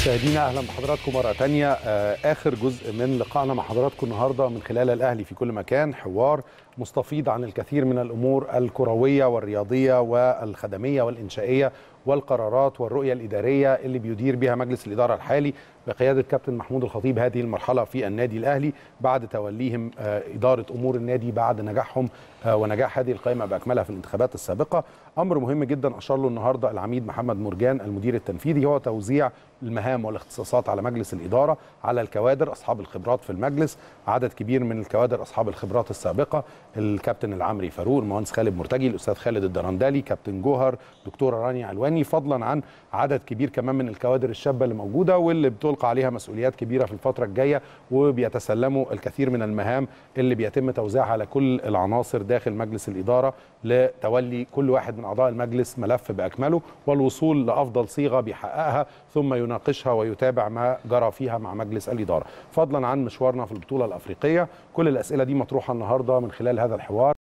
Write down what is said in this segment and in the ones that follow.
مشاهدينا اهلا بحضراتكم مره تانية آه، اخر جزء من لقائنا مع حضراتكم النهارده من خلال الاهلي في كل مكان حوار مستفيض عن الكثير من الامور الكرويه والرياضيه والخدميه والانشائيه والقرارات والرؤيه الاداريه اللي بيدير بها مجلس الاداره الحالي بقياده كابتن محمود الخطيب هذه المرحله في النادي الاهلي بعد توليهم آه، اداره امور النادي بعد نجاحهم آه، ونجاح هذه القائمه باكملها في الانتخابات السابقه امر مهم جدا اشار له النهارده العميد محمد مرجان المدير التنفيذي هو توزيع المهام والاختصاصات على مجلس الاداره على الكوادر اصحاب الخبرات في المجلس عدد كبير من الكوادر اصحاب الخبرات السابقه الكابتن العمري فاروق المهندس خالد مرتجي الاستاذ خالد الدرندلي كابتن جوهر دكتوره رانيا علواني فضلا عن عدد كبير كمان من الكوادر الشابه اللي موجوده واللي بتلقى عليها مسؤوليات كبيره في الفتره الجايه وبيتسلموا الكثير من المهام اللي بيتم توزيعها على كل العناصر داخل مجلس الاداره لتولي كل واحد من اعضاء المجلس ملف باكمله والوصول لافضل صيغه بيحققها ثم يناقشها ويتابع ما جرى فيها مع مجلس الاداره فضلا عن مشوارنا في البطوله الافريقيه كل الاسئله دي مطروحه النهارده من خلال هذا الحوار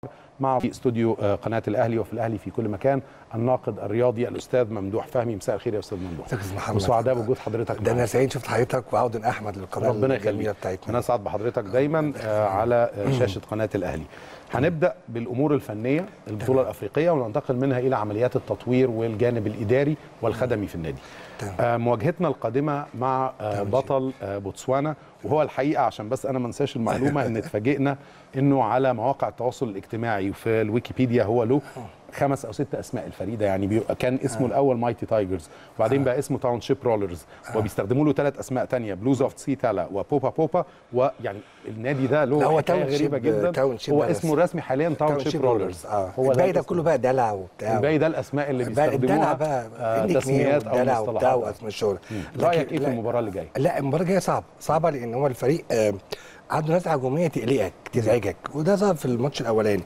مع في استوديو آه، قناه الاهلي وفي الاهلي في كل مكان الناقد الرياضي الاستاذ ممدوح فهمي مساء الخير يا استاذ ممدوح ازيك يا أستاذ محمد وسعداء بوجود حضرتك ده انا معنا. سعيد شفت حضرتك وعودن احمد للقناه ربنا الجميله يخليك بتاعتنا انا اسعد بحضرتك دايما آه، على آه، شاشه قناه الاهلي هنبدا بالامور الفنيه البطوله الافريقيه وننتقل منها الى عمليات التطوير والجانب الاداري والخدمي في النادي تمام. آه، مواجهتنا القادمه مع آه، تمام. بطل آه، بوتسوانا وهو الحقيقه عشان بس انا ما انساش المعلومه ان اتفاجئنا انه على مواقع التواصل الاجتماعي وفي الويكيبيديا هو له خمس او ست اسماء الفريق ده يعني بي... كان اسمه الاول مايتي تايجرز وبعدين بقى اسمه تاون شيب رولرز وبيستخدموا له ثلاث اسماء تانية بلوز اوف سي تالا وبوبا بوبا ويعني النادي ده له لا، هو حكايه تاون غريبه شيب- جدا تاون شيب هو بس. اسمه الرسمي حاليا تاون شيب رولرز اه هو الباقي ده الاسم. كله بقى دلع وبتاع الباقي ده الاسماء اللي الباقي الدلع بيستخدموها بقى آه، النيك نيم تسميات او والدلع وبتاع مصطلحات واسم الشهره رايك ايه في لا- المباراه اللي جايه؟ لا المباراه الجايه صعبه صعبه لان هو الفريق آه عنده نزعه هجوميه تقلقك تزعجك وده ظهر في الماتش الاولاني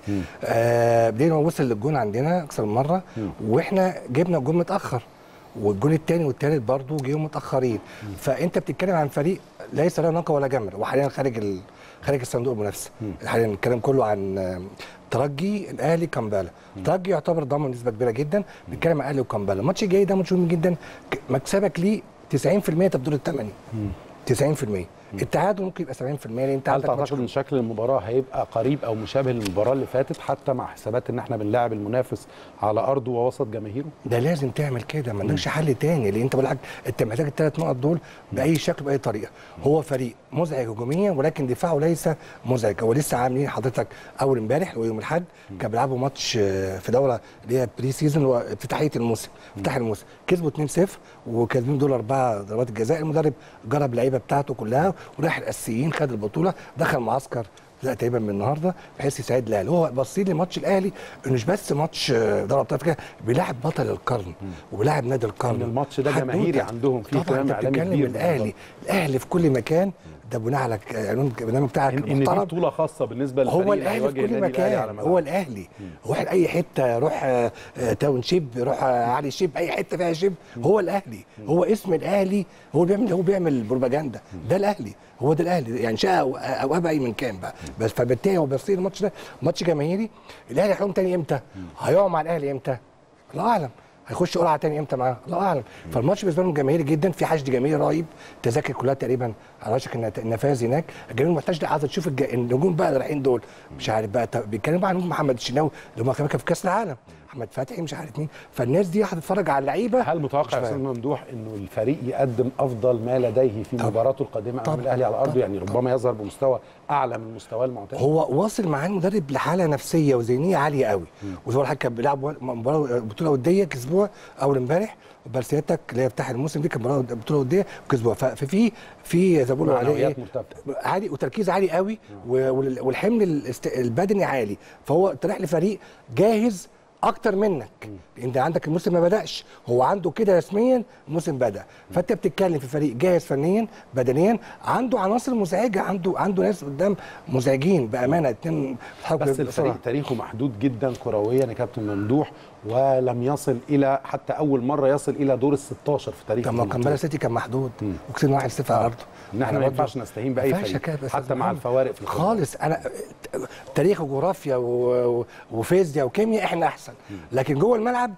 آه بدينا وصل للجون عندنا اكثر من مره واحنا جبنا الجون متاخر والجون الثاني والثالث برضه جيهم متاخرين فانت بتتكلم عن فريق ليس له نقى ولا جمر وحاليا خارج ال... خارج الصندوق المنافسه حاليا الكلام كله عن آه، ترجي الاهلي كامبالا ترجي يعتبر ضامن نسبه كبيره جدا بنتكلم عن الاهلي وكامبالا الماتش الجاي ده ماتش مهم جدا ك- مكسبك ليه 90% تبدو الثمانيه 90% التعادل ممكن يبقى 70% لان انت هل عندك ماتش تعتقد ان شكل المباراه هيبقى قريب او مشابه للمباراه اللي فاتت حتى مع حسابات ان احنا بنلاعب المنافس على ارضه ووسط جماهيره؟ ده لازم تعمل كده ما عندكش حل تاني لان انت بالعكس انت محتاج الثلاث نقط دول باي شكل باي طريقه هو فريق مزعج هجوميا ولكن دفاعه ليس مزعج هو لسه عاملين حضرتك اول امبارح اللي هو يوم الاحد كانوا بيلعبوا ماتش آه، في دوره اللي هي بري سيزون اللي هو افتتاحيه الموسم افتتاح الموسم كسبوا 2-0 وكسبين دول اربعه ضربات الجزاء المدرب جرب اللعيبه بتاعته كلها وراح الاساسيين خد البطوله دخل معسكر لا تقريبا من النهارده بحيث يساعد الاهلي هو باصين لماتش الاهلي انه مش بس ماتش آه، دوري ابطال افريقيا بيلاعب بطل القرن وبيلاعب نادي القرن ان الماتش ده حدوتة. جماهيري عندهم فيه طبعا اهتمام انت اعلامي بتتكلم كبير الاهلي الاهلي في كل مكان ده بناء على ك- عنوان البرنامج بتاعك ان إن دي المحترم بطوله خاصه بالنسبه للفريق هو اللي الاهلي في هيواجه كل النادي الأهلي على مكان ملعبه. هو الاهلي روح اي حته روح آه، آه، تاون شيب روح آه، علي شيب اي حته فيها شيب هو الاهلي هو اسم الاهلي هو بيعمل هو بيعمل بروباجندا ده الاهلي هو ده الاهلي يعني شاء او أو ابى اي من كان بقى بس فبالتالي هو بيصير الماتش ده ماتش جماهيري الاهلي هيقوم تاني امتى؟ هيقع مع الاهلي امتى؟ الله اعلم هيخش قرعه تاني امتى معاه الله اعلم فالماتش بالنسبه لهم جماهيري جدا في حشد جماهيري رهيب التذاكر كلها تقريبا على وشك انها النفاذ هناك الجماهير محتاج ده عايزه تشوف الج- النجوم بقى اللي رايحين دول مش عارف بقى ط- بيتكلموا بقى عن نجوم محمد الشناوي اللي هم كمان كانوا في كاس العالم احمد فتحي مش عارف مين فالناس دي هتتفرج على اللعيبه هل متوقع يا مش استاذ فاهم. ممدوح انه الفريق يقدم افضل ما لديه في طبعا. مباراته القادمه امام طبعا. الاهلي على ارضه طبعا. يعني ربما يظهر بمستوى اعلى من مستواه المعتاد هو واصل معاه المدرب لحاله نفسيه وذهنيه عاليه قوي وزي ما كان بيلعب مباراه بطوله وديه كسبوها اول امبارح وبرسياتك اللي هي افتتاح الموسم دي كانت مباراه بطوله وديه وكسبوها ففي في زي ما بيقولوا عليه معنويات ايه مرتفعه عالي وتركيز عالي قوي و- وال- والحمل الاست- البدني عالي فهو انت رايح لفريق جاهز اكتر منك انت عندك الموسم ما بداش هو عنده كده رسميا الموسم بدا فانت بتتكلم في فريق جاهز فنيا بدنيا عنده عناصر مزعجه عنده عنده ناس قدام مزعجين بامانه اتنين بيتحركوا بس بسرعة. الفريق تاريخه محدود جدا كرويا يا كابتن ممدوح ولم يصل الى حتى اول مره يصل الى دور ال 16 في تاريخ طب ما البطولة. كان سيتي كان محدود وكسبنا 1-0 على ارضه ان احنا ما أنا برضه- ينفعش نستهين باي ما ينفعش فريق كده بس حتى أستاذ مع محمد. الفوارق في الخبرات. خالص انا تاريخ وجغرافيا و- و- وفيزياء وكيمياء احنا احسن لكن جوه الملعب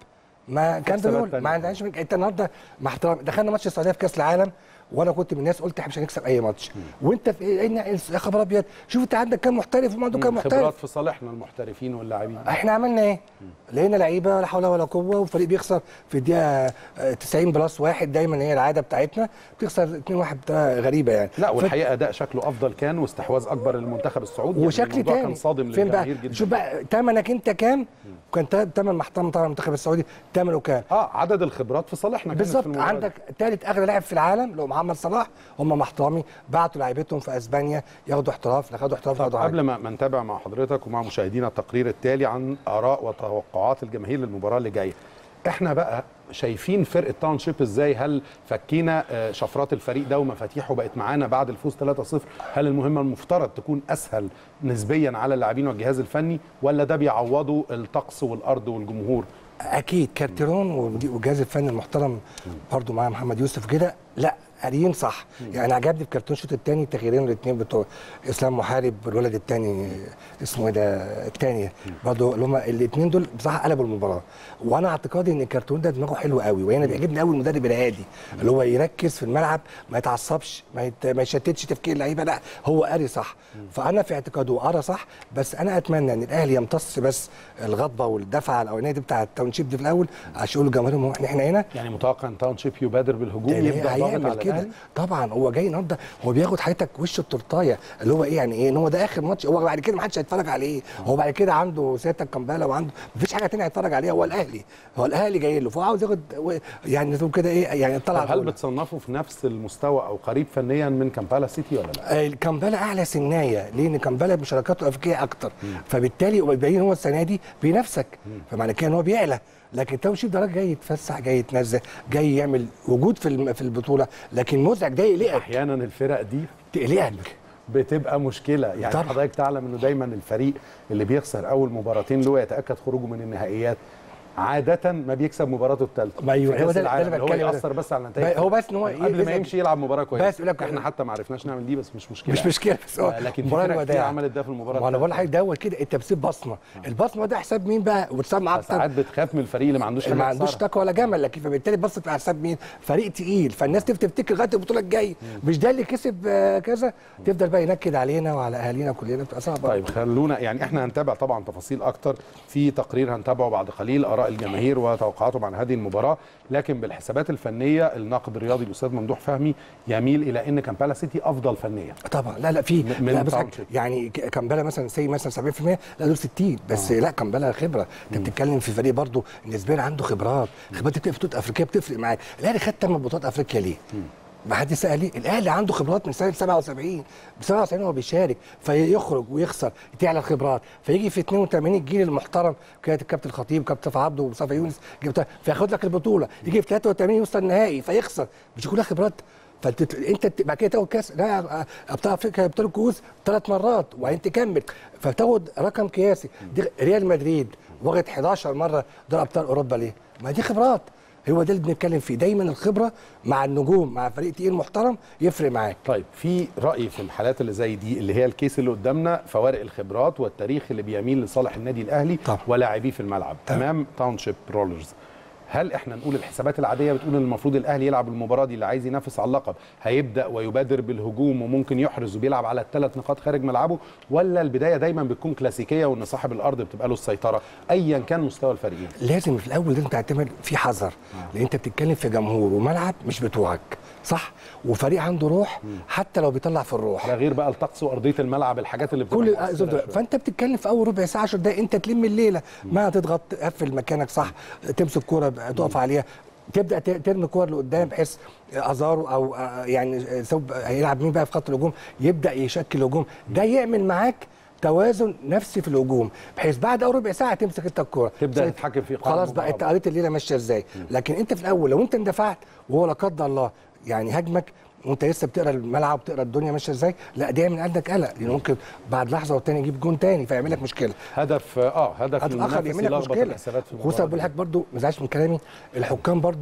ما كان حسابات بنقول تانية. ما عندناش انت النهارده مع احترام دخلنا ماتش السعوديه في كاس العالم وانا كنت من الناس قلت احنا مش هنكسب اي ماتش وانت في إيه يا خبر ابيض شوف انت عندك كام محترف وما عنده كام خبرات محترف في صالحنا المحترفين واللاعبين احنا عملنا ايه؟ لقينا لعيبه لا حول ولا قوه وفريق بيخسر في الدقيقه آه، 90 بلس واحد دايما هي العاده بتاعتنا بتخسر 2 1 بطريقه غريبه يعني لا ف- والحقيقه اداء شكله افضل كان واستحواذ اكبر للمنتخب السعودي يعني وشكل الموضوع تاني كان صادم فين بقى للجماهير جدا شوف بقى ثمنك انت كام كان ثمن محترم طبعا المنتخب السعودي ثمنه كام اه عدد الخبرات في صالحنا كانت في بالظبط المباراة دي. عندك ثالث اغلى لاعب في العالم اللي هو محمد صلاح هم مع احترامي بعتوا لعيبتهم في اسبانيا ياخدوا احتراف لا خدوا احتراف طب خدوا قبل حاجه ما ما نتابع مع حضرتك ومع مشاهدينا التقرير التالي عن اراء وتوقعات الجماهير للمباراه اللي جايه احنا بقى شايفين فرقه تاون شيب ازاي هل فكينا آه، شفرات الفريق ده ومفاتيحه بقت معانا بعد الفوز 3-0 هل المهمه المفترض تكون اسهل نسبيا على اللاعبين والجهاز الفني ولا ده بيعوضوا الطقس والارض والجمهور اكيد كارتيرون والمدير- والجهاز الفني المحترم برضو معاه محمد يوسف كده لا قاريين صح يعني عجبني في كرتون الشوط الثاني التغييرين الاثنين بتوع اسلام محارب والولد الثاني اسمه ايه ده الثاني برضو اللي هم الاثنين دول بصراحه قلبوا المباراه وانا اعتقادي ان الكرتون ده دماغه حلو قوي وانا بيعجبني قوي المدرب الهادي اللي هو يركز في الملعب ما يتعصبش ما, يت... ما يشتتش تفكير اللعيبه لا هو قاري صح فانا في اعتقاده قرا صح بس انا اتمنى ان الاهلي يمتص بس الغضبه والدفعه الاولانيه دي بتاع التاونشيب دي في الاول عشان يقولوا لجماهيرهم احنا احنا هنا يعني متوقع ان تاون شيب يبادر بالهجوم يعني يبدا ضاغط هيعمل على كده الاهلي طبعا هو جاي النهارده هو بياخد حياتك وش التورتايه اللي هو ايه يعني ايه ان هو ده اخر ماتش هو بعد كده ما حدش هيتفرج عليه هو بعد كده عنده سيادة كامبالا وعنده مفيش حاجه ثانيه هيتفرج عليها هو الاهلي هو الاهلي جاي له فهو عاوز ياخد و- يعني تقول كده ايه يعني طلع طب هل بتصنفوا في نفس المستوى او قريب فنيا من كامبالا سيتي ولا لا؟ كامبالا اعلى سنايه لان كامبالا مشاركاته الافريقيه اكتر فبالتالي هو بيبين هو السنه دي بينافسك فمعنى كده ان هو بيعلى لكن توشيب ده راجل جاي يتفسح جاي يتنزه جاي يعمل وجود في الم- في البطوله لكن مزعج ده يقلقك احيانا الفرق دي تقلقك بتبقى مشكله يعني طبعا. حضرتك تعلم انه دايما الفريق اللي بيخسر اول مباراتين له يتاكد خروجه من النهائيات عاده ما بيكسب مباراته الثالثه ما أيوة، هو ده- ده اللي اللي هو بتكلم عليه. ياثر بس على النتائج هو بس إن هو قبل ما يزعج. يمشي يلعب مباراه كويسه بس يقول لك- احنا حتى ما عرفناش نعمل دي بس مش مشكله مش مشكله بس هو آه، لكن في مباراة فرق كتير الوداع. عملت ده في المباراه ما انا بقول التالتة. لحضرتك دوت كده انت بتسيب بصمه البصمه ده حساب مين بقى وبتسمع مع ساعات بتخاف من الفريق اللي ما عندوش اللي ما حاجة عندوش يخسرها. طاقه ولا جمل لكن فبالتالي بصت على حساب مين فريق تقيل فالناس تف- تفتكر لغايه البطوله الجايه مش ده اللي كسب آه، كذا تفضل بقى ينكد علينا وعلى اهالينا كلنا بتبقى صعبه طيب خلونا يعني احنا هنتابع طبعا تفاصيل اكتر في تقرير هنتابعه بعد قليل اراء الجماهير وتوقعاتهم عن هذه المباراه لكن بالحسابات الفنيه الناقد الرياضي الاستاذ ممدوح فهمي يميل الى ان كامبالا سيتي افضل فنيا طبعا لا لا في من لا بس تاونشيب. يعني ك- كامبالا مثلا سي مثلا 70% لا دول 60 بس لا كامبالا خبره انت بتتكلم في فريق برضه نسبيا عنده خبرات خبرات بتبقى في بطولات افريقيه بتفرق معاك الاهلي خد 8 بطولات افريقيا ليه؟ ما حد سال ليه؟ الاهلي عنده خبرات من سنه 77 ب 77 هو بيشارك فيخرج ويخسر تعلى الخبرات فيجي في 82 الجيل المحترم كانت الكابتن الخطيب كابتن صفا عبده ومصطفى يونس جبت فياخد لك البطوله يجي في 83 يوصل النهائي فيخسر مش كلها خبرات فانت انت ت- بعد كده تاخد كاس لا ابطال افريقيا ابطال الكؤوس ثلاث مرات وبعدين تكمل فتاخد رقم قياسي دي ريال مدريد واخد 11 مره دوري ابطال اوروبا ليه؟ ما دي خبرات هو ده اللي بنتكلم فيه دايما الخبره مع النجوم مع فريق تقيل محترم يفرق معاك طيب في راي في الحالات اللي زي دي اللي هي الكيس اللي قدامنا فوارق الخبرات والتاريخ اللي بيميل لصالح النادي الاهلي طبعا. ولاعبيه في الملعب امام تاونشيب رولرز هل احنا نقول الحسابات العاديه بتقول ان المفروض الاهلي يلعب المباراه دي اللي عايز ينافس على اللقب هيبدا ويبادر بالهجوم وممكن يحرز وبيلعب على الثلاث نقاط خارج ملعبه ولا البدايه دايما بتكون كلاسيكيه وان صاحب الارض بتبقى له السيطره ايا كان مستوى الفريقين لازم في الاول لازم تعتمد في حذر لان انت بتتكلم في جمهور وملعب مش بتوعك صح وفريق عنده روح حتى لو بيطلع في الروح ده غير بقى الطقس وارضيه الملعب الحاجات اللي بتبقى كل مؤثرة زود- شوية. فانت بتتكلم في اول ربع ساعه 10 دقائق انت تلم الليله ما تضغط تقفل مكانك صح تمسك كوره تقف عليها تبدا ت- ترمي كور لقدام بحيث ازارو او آه، يعني سوب هيلعب مين بقى في خط الهجوم يبدا يشكل هجوم ده يعمل معاك توازن نفسي في الهجوم بحيث بعد اول ربع ساعه تمسك انت الكوره تبدأ سيد- تتحكم في قائم خلاص بقى المباراة انت قريت الليله ماشيه ازاي لكن انت في الاول لو انت اندفعت وهو لا قدر الله يعني هاجمك وانت لسه بتقرا الملعب بتقرا الدنيا ماشيه ازاي لا ده من عندك قلق لان ممكن بعد لحظه والتاني يجيب جون تاني فيعمل لك مشكله هدف اه هدف هدف اخر المنافس يعمل لك يلخبط مشكله الحسابات في خصوصا المباراه بقول دي. لك برضو ما تزعلش من كلامي الحكام برضو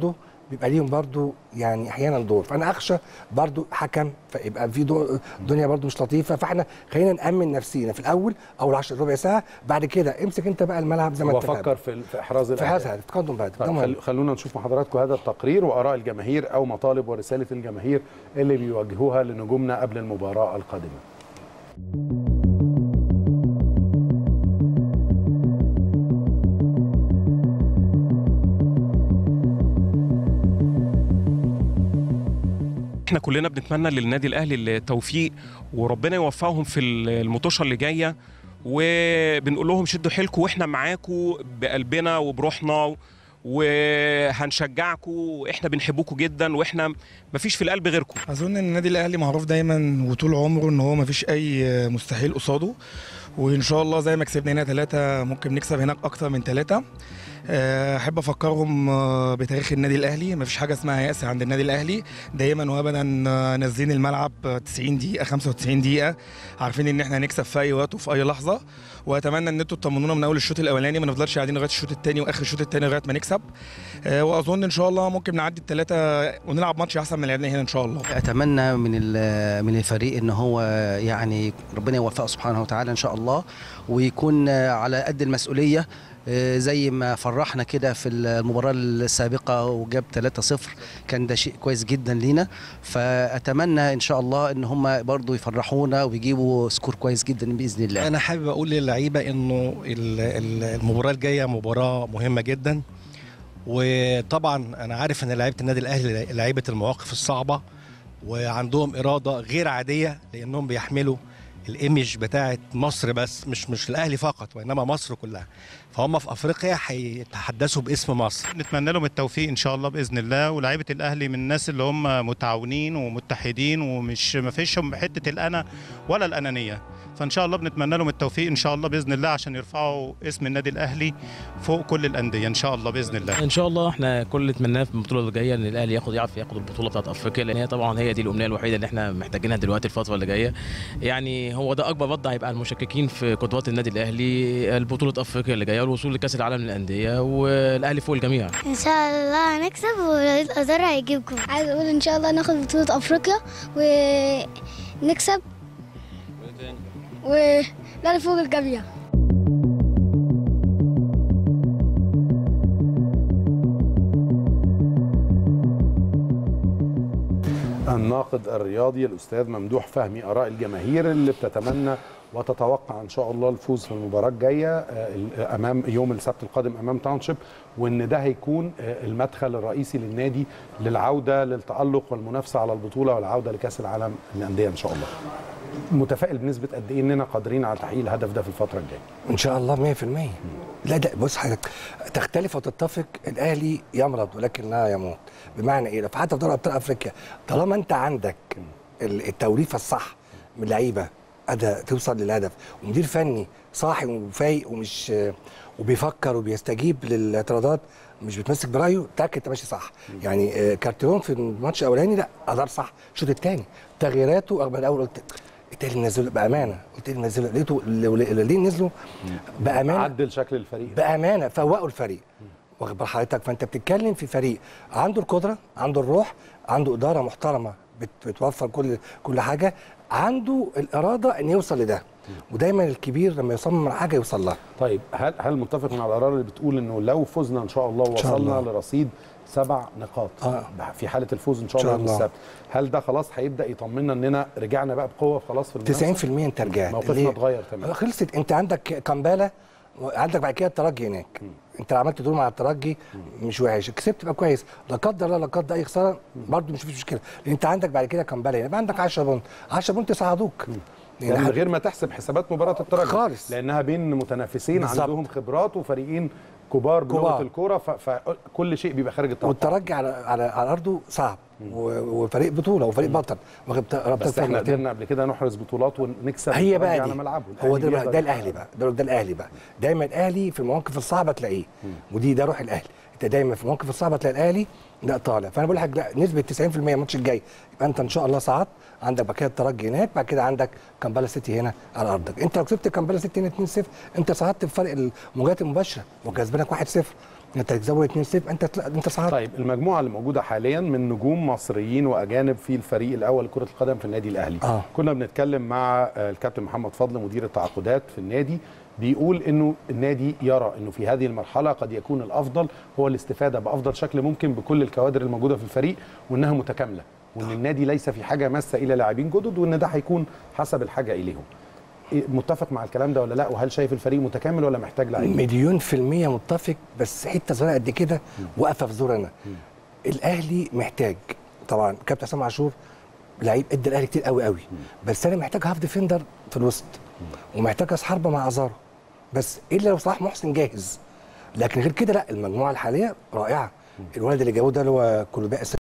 بيبقى ليهم برضو يعني احيانا دور فانا اخشى برضو حكم فيبقى في دور دنيا برضو مش لطيفه فاحنا خلينا نامن نفسينا في اول اول 10 ربع ساعه بعد كده امسك انت بقى الملعب زي ما انت وافكر في في احراز في الأهداف. حاسه تقدم بعد ده طيب مهم. خل- خلونا نشوف مع حضراتكم هذا التقرير واراء الجماهير او مطالب ورساله الجماهير اللي بيوجهوها لنجومنا قبل المباراه القادمه احنا كلنا بنتمنى للنادي الاهلي التوفيق وربنا يوفقهم في المطوشه اللي جايه وبنقول لهم شدوا حيلكم واحنا معاكم بقلبنا وبروحنا وهنشجعكم واحنا بنحبكم جدا واحنا مفيش في القلب غيركم اظن ان النادي الاهلي معروف دايما وطول عمره ان هو مفيش اي مستحيل قصاده وان شاء الله زي ما كسبنا هنا ثلاثة ممكن نكسب هناك اكتر من ثلاثة احب افكرهم آه، بتاريخ النادي الاهلي مفيش حاجه اسمها يأس عند النادي الاهلي دايما وابدا آه، نازلين الملعب آه، 90 دقيقه 95 دقيقه عارفين ان احنا هنكسب في اي وقت وفي اي لحظه واتمنى ان انتوا تطمنونا من اول الشوط الاولاني ما نفضلش قاعدين لغايه الشوط الثاني واخر الشوط الثاني لغايه ما نكسب آه، واظن ان شاء الله ممكن نعدي الثلاثه ونلعب ماتش احسن من اللي لعبناه هنا ان شاء الله اتمنى من ال- من الفريق ان هو يعني ربنا يوفقه سبحانه وتعالى ان شاء الله ويكون على قد المسؤوليه آه، زي ما فرحنا كده في المباراه السابقه وجاب 3-0 كان ده شيء كويس جدا لينا فاتمنى ان شاء الله ان هم برضو يفرحونا ويجيبوا سكور كويس جدا باذن الله انا حابب اقول للعيبه انه ال- ال- المباراه الجايه مباراه مهمه جدا وطبعا انا عارف ان لعيبه النادي الاهلي لعيبه المواقف الصعبه وعندهم اراده غير عاديه لانهم بيحملوا الايمج بتاعه مصر بس مش مش الاهلي فقط وانما مصر كلها فهم في افريقيا هيتحدثوا باسم مصر نتمنى لهم التوفيق ان شاء الله باذن الله ولاعيبه الاهلي من الناس اللي هم متعاونين ومتحدين ومش ما فيشهم حته الانا ولا الانانيه فان شاء الله بنتمنى لهم التوفيق ان شاء الله باذن الله عشان يرفعوا اسم النادي الاهلي فوق كل الانديه ان شاء الله باذن الله ان شاء الله احنا كل اللي نتمناه في البطوله اللي جايه ان الاهلي ياخد يعرف ياخد البطوله بتاعت افريقيا لان هي طبعا هي دي الامنيه الوحيده اللي احنا محتاجينها دلوقتي الفتره اللي جايه يعني هو ده اكبر رد هيبقى المشككين في قدرات النادي الاهلي البطوله افريقيا اللي جايه والوصول لكاس العالم للانديه والاهلي فوق الجميع ان شاء الله هنكسب وليد ازار هيجيب جول عايز اقول ان شاء الله ناخد بطولة افريقيا ونكسب ولا فوق الجميع الناقد الرياضي الاستاذ ممدوح فهمي اراء الجماهير اللي بتتمنى وتتوقع ان شاء الله الفوز في المباراه الجايه آه، امام يوم السبت القادم امام تاونشيب وان ده هيكون آه، المدخل الرئيسي للنادي للعوده للتالق والمنافسه على البطوله والعوده لكاس العالم للانديه ان شاء الله. متفائل بنسبه قد ايه اننا قادرين على تحقيق الهدف ده في الفتره الجايه؟ ان شاء الله 100% لا ده بص حضرتك تختلف وتتفق الاهلي يمرض ولكن لا يموت بمعنى ايه حتى في دوري ابطال افريقيا طالما انت عندك ال- التوليفه الصح من لعيبه قادره توصل للهدف ومدير فني صاحي وفايق ومش وبيفكر وبيستجيب للاعتراضات مش بتمسك برايه تاك انت ماشي صح يعني آه، كارتيرون في الماتش الاولاني لا ادار صح الشوط الثاني تغييراته رغم الاول قلت التاني نزله بامانه قلت لي نزله لقيته ليه نزلوا بامانه عدل شكل الفريق بامانه فوقوا الفريق واخد بال حضرتك فانت بتتكلم في فريق عنده القدره عنده الروح عنده اداره محترمه بت- بتوفر كل كل حاجه عنده الاراده ان يوصل لده ودايما الكبير لما يصمم على حاجه يوصل لها طيب هل هل متفق مع الاراء اللي بتقول انه لو فزنا ان شاء الله شاء وصلنا الله. لرصيد سبع نقاط آه. في حاله الفوز ان شاء إن شاء الله يوم الله. السبت هل ده خلاص هيبدا يطمنا اننا رجعنا بقى بقوه خلاص في المنافسه 90% انت رجعت موقفنا ليه؟ اتغير تماما خلصت انت عندك كامبالا عندك بعد كده الترجي هناك انت عملت دور مع الترجي مش وحش كسبت يبقى كويس لا قدر الله لا قدر اي خساره برضه مش فيش مشكله لان انت عندك بعد كده كامبالا يبقى عندك 10 بونت 10 بونت يصعدوك يعني من غير ما تحسب حسابات مباراه الترجي خالص. لانها بين متنافسين بالظبط. عندهم خبرات وفريقين كبار بلغه كبار. الكوره ف- فكل شيء بيبقى خارج التوقع والترجي على على على ارضه صعب و- وفريق بطوله وفريق بطل واخد رابطه بس احنا مرتين. قدرنا قبل كده نحرز بطولات ونكسب هي الترجي بقى على دي ملعبه هو الأهلي ده بقى بيقدر ده يحقق الاهلي بقى ده, ده الاهلي بقى دايما الاهلي في المواقف الصعبه تلاقيه ودي ده روح الاهلي انت دايما في المواقف الصعبه تلاقي الاهلي لا طالع فانا بقول لك لا نسبه 90% الماتش الجاي يبقى انت ان شاء الله صعدت عندك بعد كده الترجي هناك بعد كده عندك كامبالا سيتي هنا على ارضك انت لو كسبت كامبالا سيتي هنا 2-0 انت صعدت بفرق المواجهات المباشره وكسبانك 1-0 انت تكسبه 2-0 انت تلا- انت صعدت طيب المجموعه اللي موجوده حاليا من نجوم مصريين واجانب في الفريق الاول لكره القدم في النادي الاهلي آه. كنا بنتكلم مع آه، الكابتن محمد فضل مدير التعاقدات في النادي بيقول انه النادي يرى انه في هذه المرحله قد يكون الافضل هو الاستفاده بافضل شكل ممكن بكل الكوادر الموجوده في الفريق وانها متكامله وان النادي ليس في حاجه ماسه الى لاعبين جدد وان ده هيكون حسب الحاجه اليهم إيه، متفق مع الكلام ده ولا لا وهل شايف الفريق متكامل ولا محتاج لاعبين مليون في المية متفق بس حتة صغيرة قد كده واقفة في زورنا الأهلي محتاج طبعا كابتن حسام عاشور لعيب ادى الأهلي كتير قوي قوي بس أنا محتاج هاف ديفندر في الوسط ومحتاج راس حربة مع أزارو بس إلا لو صلاح محسن جاهز لكن غير كده لا المجموعة الحالية رائعة الولد اللي جابوه ده اللي هو كولوباء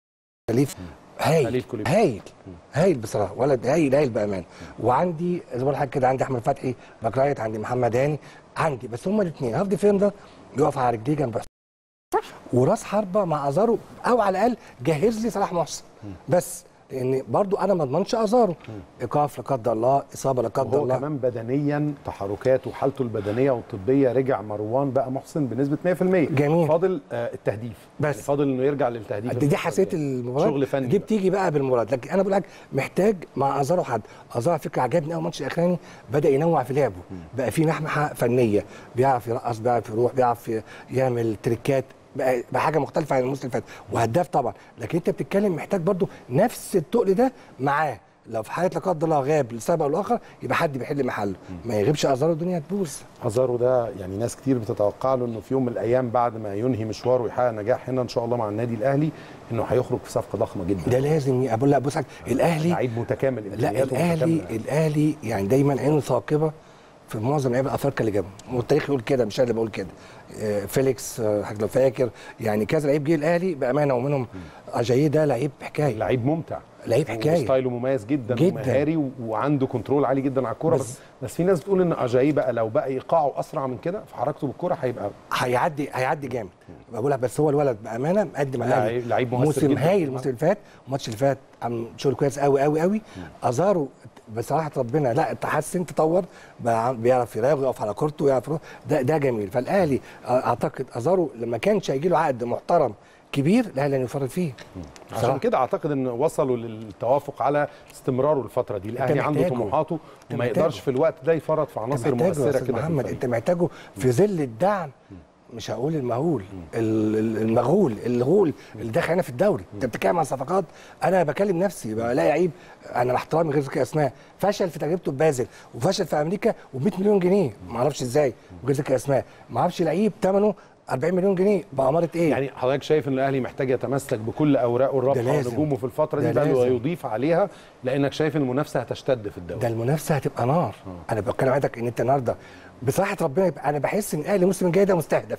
سليف هايل خليل كوليبالي. هايل هايل بصراحه ولد هايل هايل بامان وعندي زي ما بقول لحضرتك كده عندي احمد فتحي باك رايت عندي محمد هاني عندي بس هما الاثنين هاف ديفندر يقف على رجليه جنب حسام. وراس حربه مع ازارو او على الاقل جهز لي صلاح محسن بس لان برضو انا ما اضمنش ازارو ايقاف لا قدر الله اصابه لا قدر هو الله كمان بدنيا تحركاته وحالته البدنيه والطبيه رجع مروان بقى محسن بنسبه 100% جميل. فاضل آه التهديف بس. يعني فاضل انه يرجع للتهديف دي, دي الفترة حساسيه الجاية. المباراه شغل فني دي بقى. بتيجي بقى بالمراد لكن انا بقول لك محتاج مع ازارو حد ازارو على فكره عجبني قوي الماتش الاخراني بدا ينوع في لعبه بقى في محمحه فنيه بيعرف يرقص بيعرف يروح بيعرف ي- يعمل تريكات بقى, بقى حاجه مختلفه عن الموسم اللي فات وهداف طبعا لكن انت بتتكلم محتاج برضو نفس التقل ده معاه لو في حاله لا قدر الله غاب لسبب او لاخر يبقى حد بيحل محله ما يغيبش ازارو الدنيا تبوظ ازارو ده يعني ناس كتير بتتوقع له انه في يوم من الايام بعد ما ينهي مشواره ويحقق نجاح هنا ان شاء الله مع النادي الاهلي انه هيخرج في صفقه ضخمه جدا ده لازم ي- بقول لك بص الاهلي لعيب متكامل لا إمكانياته الاهلي متكاملة. الاهلي يعني دايما عينه ثاقبه في معظم لعيبه افريقيا اللي جابهم والتاريخ يقول كده مش انا اللي بقول كده آه، فيليكس آه، حضرتك لو فاكر يعني كذا لعيب جه الاهلي بامانه ومنهم اجاييه ده لعيب حكايه لعيب ممتع لعيب حكايه ستايله مميز جدا, جداً. ومهاري و- وعنده كنترول عالي جدا على الكوره بس, بس- بس في ناس بتقول ان اجاي بقى لو بقى ايقاعه اسرع من كده في حركته بالكوره هيبقى هيعدي هيعدي جامد بقول لك بس هو الولد بامانه مقدم على الأهلي. لعيب- لعيب مؤثر موسم جداً. هايل الموسم اللي فات الماتش اللي فات عم شغل كويس قوي قوي قوي ازارو بصراحه ربنا لا تحسن تطور بقى عم- بيعرف يراوغ يقف على كورته يعرف يروح. ده ده جميل فالاهلي اعتقد ازارو لما كانش هيجي له عقد محترم كبير الاهلي لن يفرط فيه عشان بصراحة. كده اعتقد ان وصلوا للتوافق على استمراره الفتره دي الاهلي عنده محتاجه. طموحاته وما محتاجه. يقدرش في الوقت ده يفرط في انت عناصر محتاجه يا مؤثره استاذ كده في محمد الفريق. انت محتاجه في ظل الدعم مش هقول المهول ال- ال- المغول الغول اللي داخل هنا في الدوري انت بتتكلم عن صفقات انا بكلم نفسي بلاقي لعيب انا مع احترامي غير ذكر اسماء فشل في تجربته في بازل وفشل في امريكا وب100 مليون جنيه ما اعرفش ازاي وغير ذكر اسماء ما اعرفش لعيب ثمنه 40 مليون جنيه بأمارة ايه يعني حضرتك شايف ان الاهلي محتاج يتمسك بكل اوراقه الرابحه لازم. ونجومه في الفتره ده دي بل لازم. ويضيف عليها لانك شايف ان المنافسه هتشتد في الدوري ده المنافسه هتبقى نار انا بتكلم عندك ان انت النهارده بصراحه ربنا يبقى انا بحس ان الاهلي الموسم الجاي ده مستهدف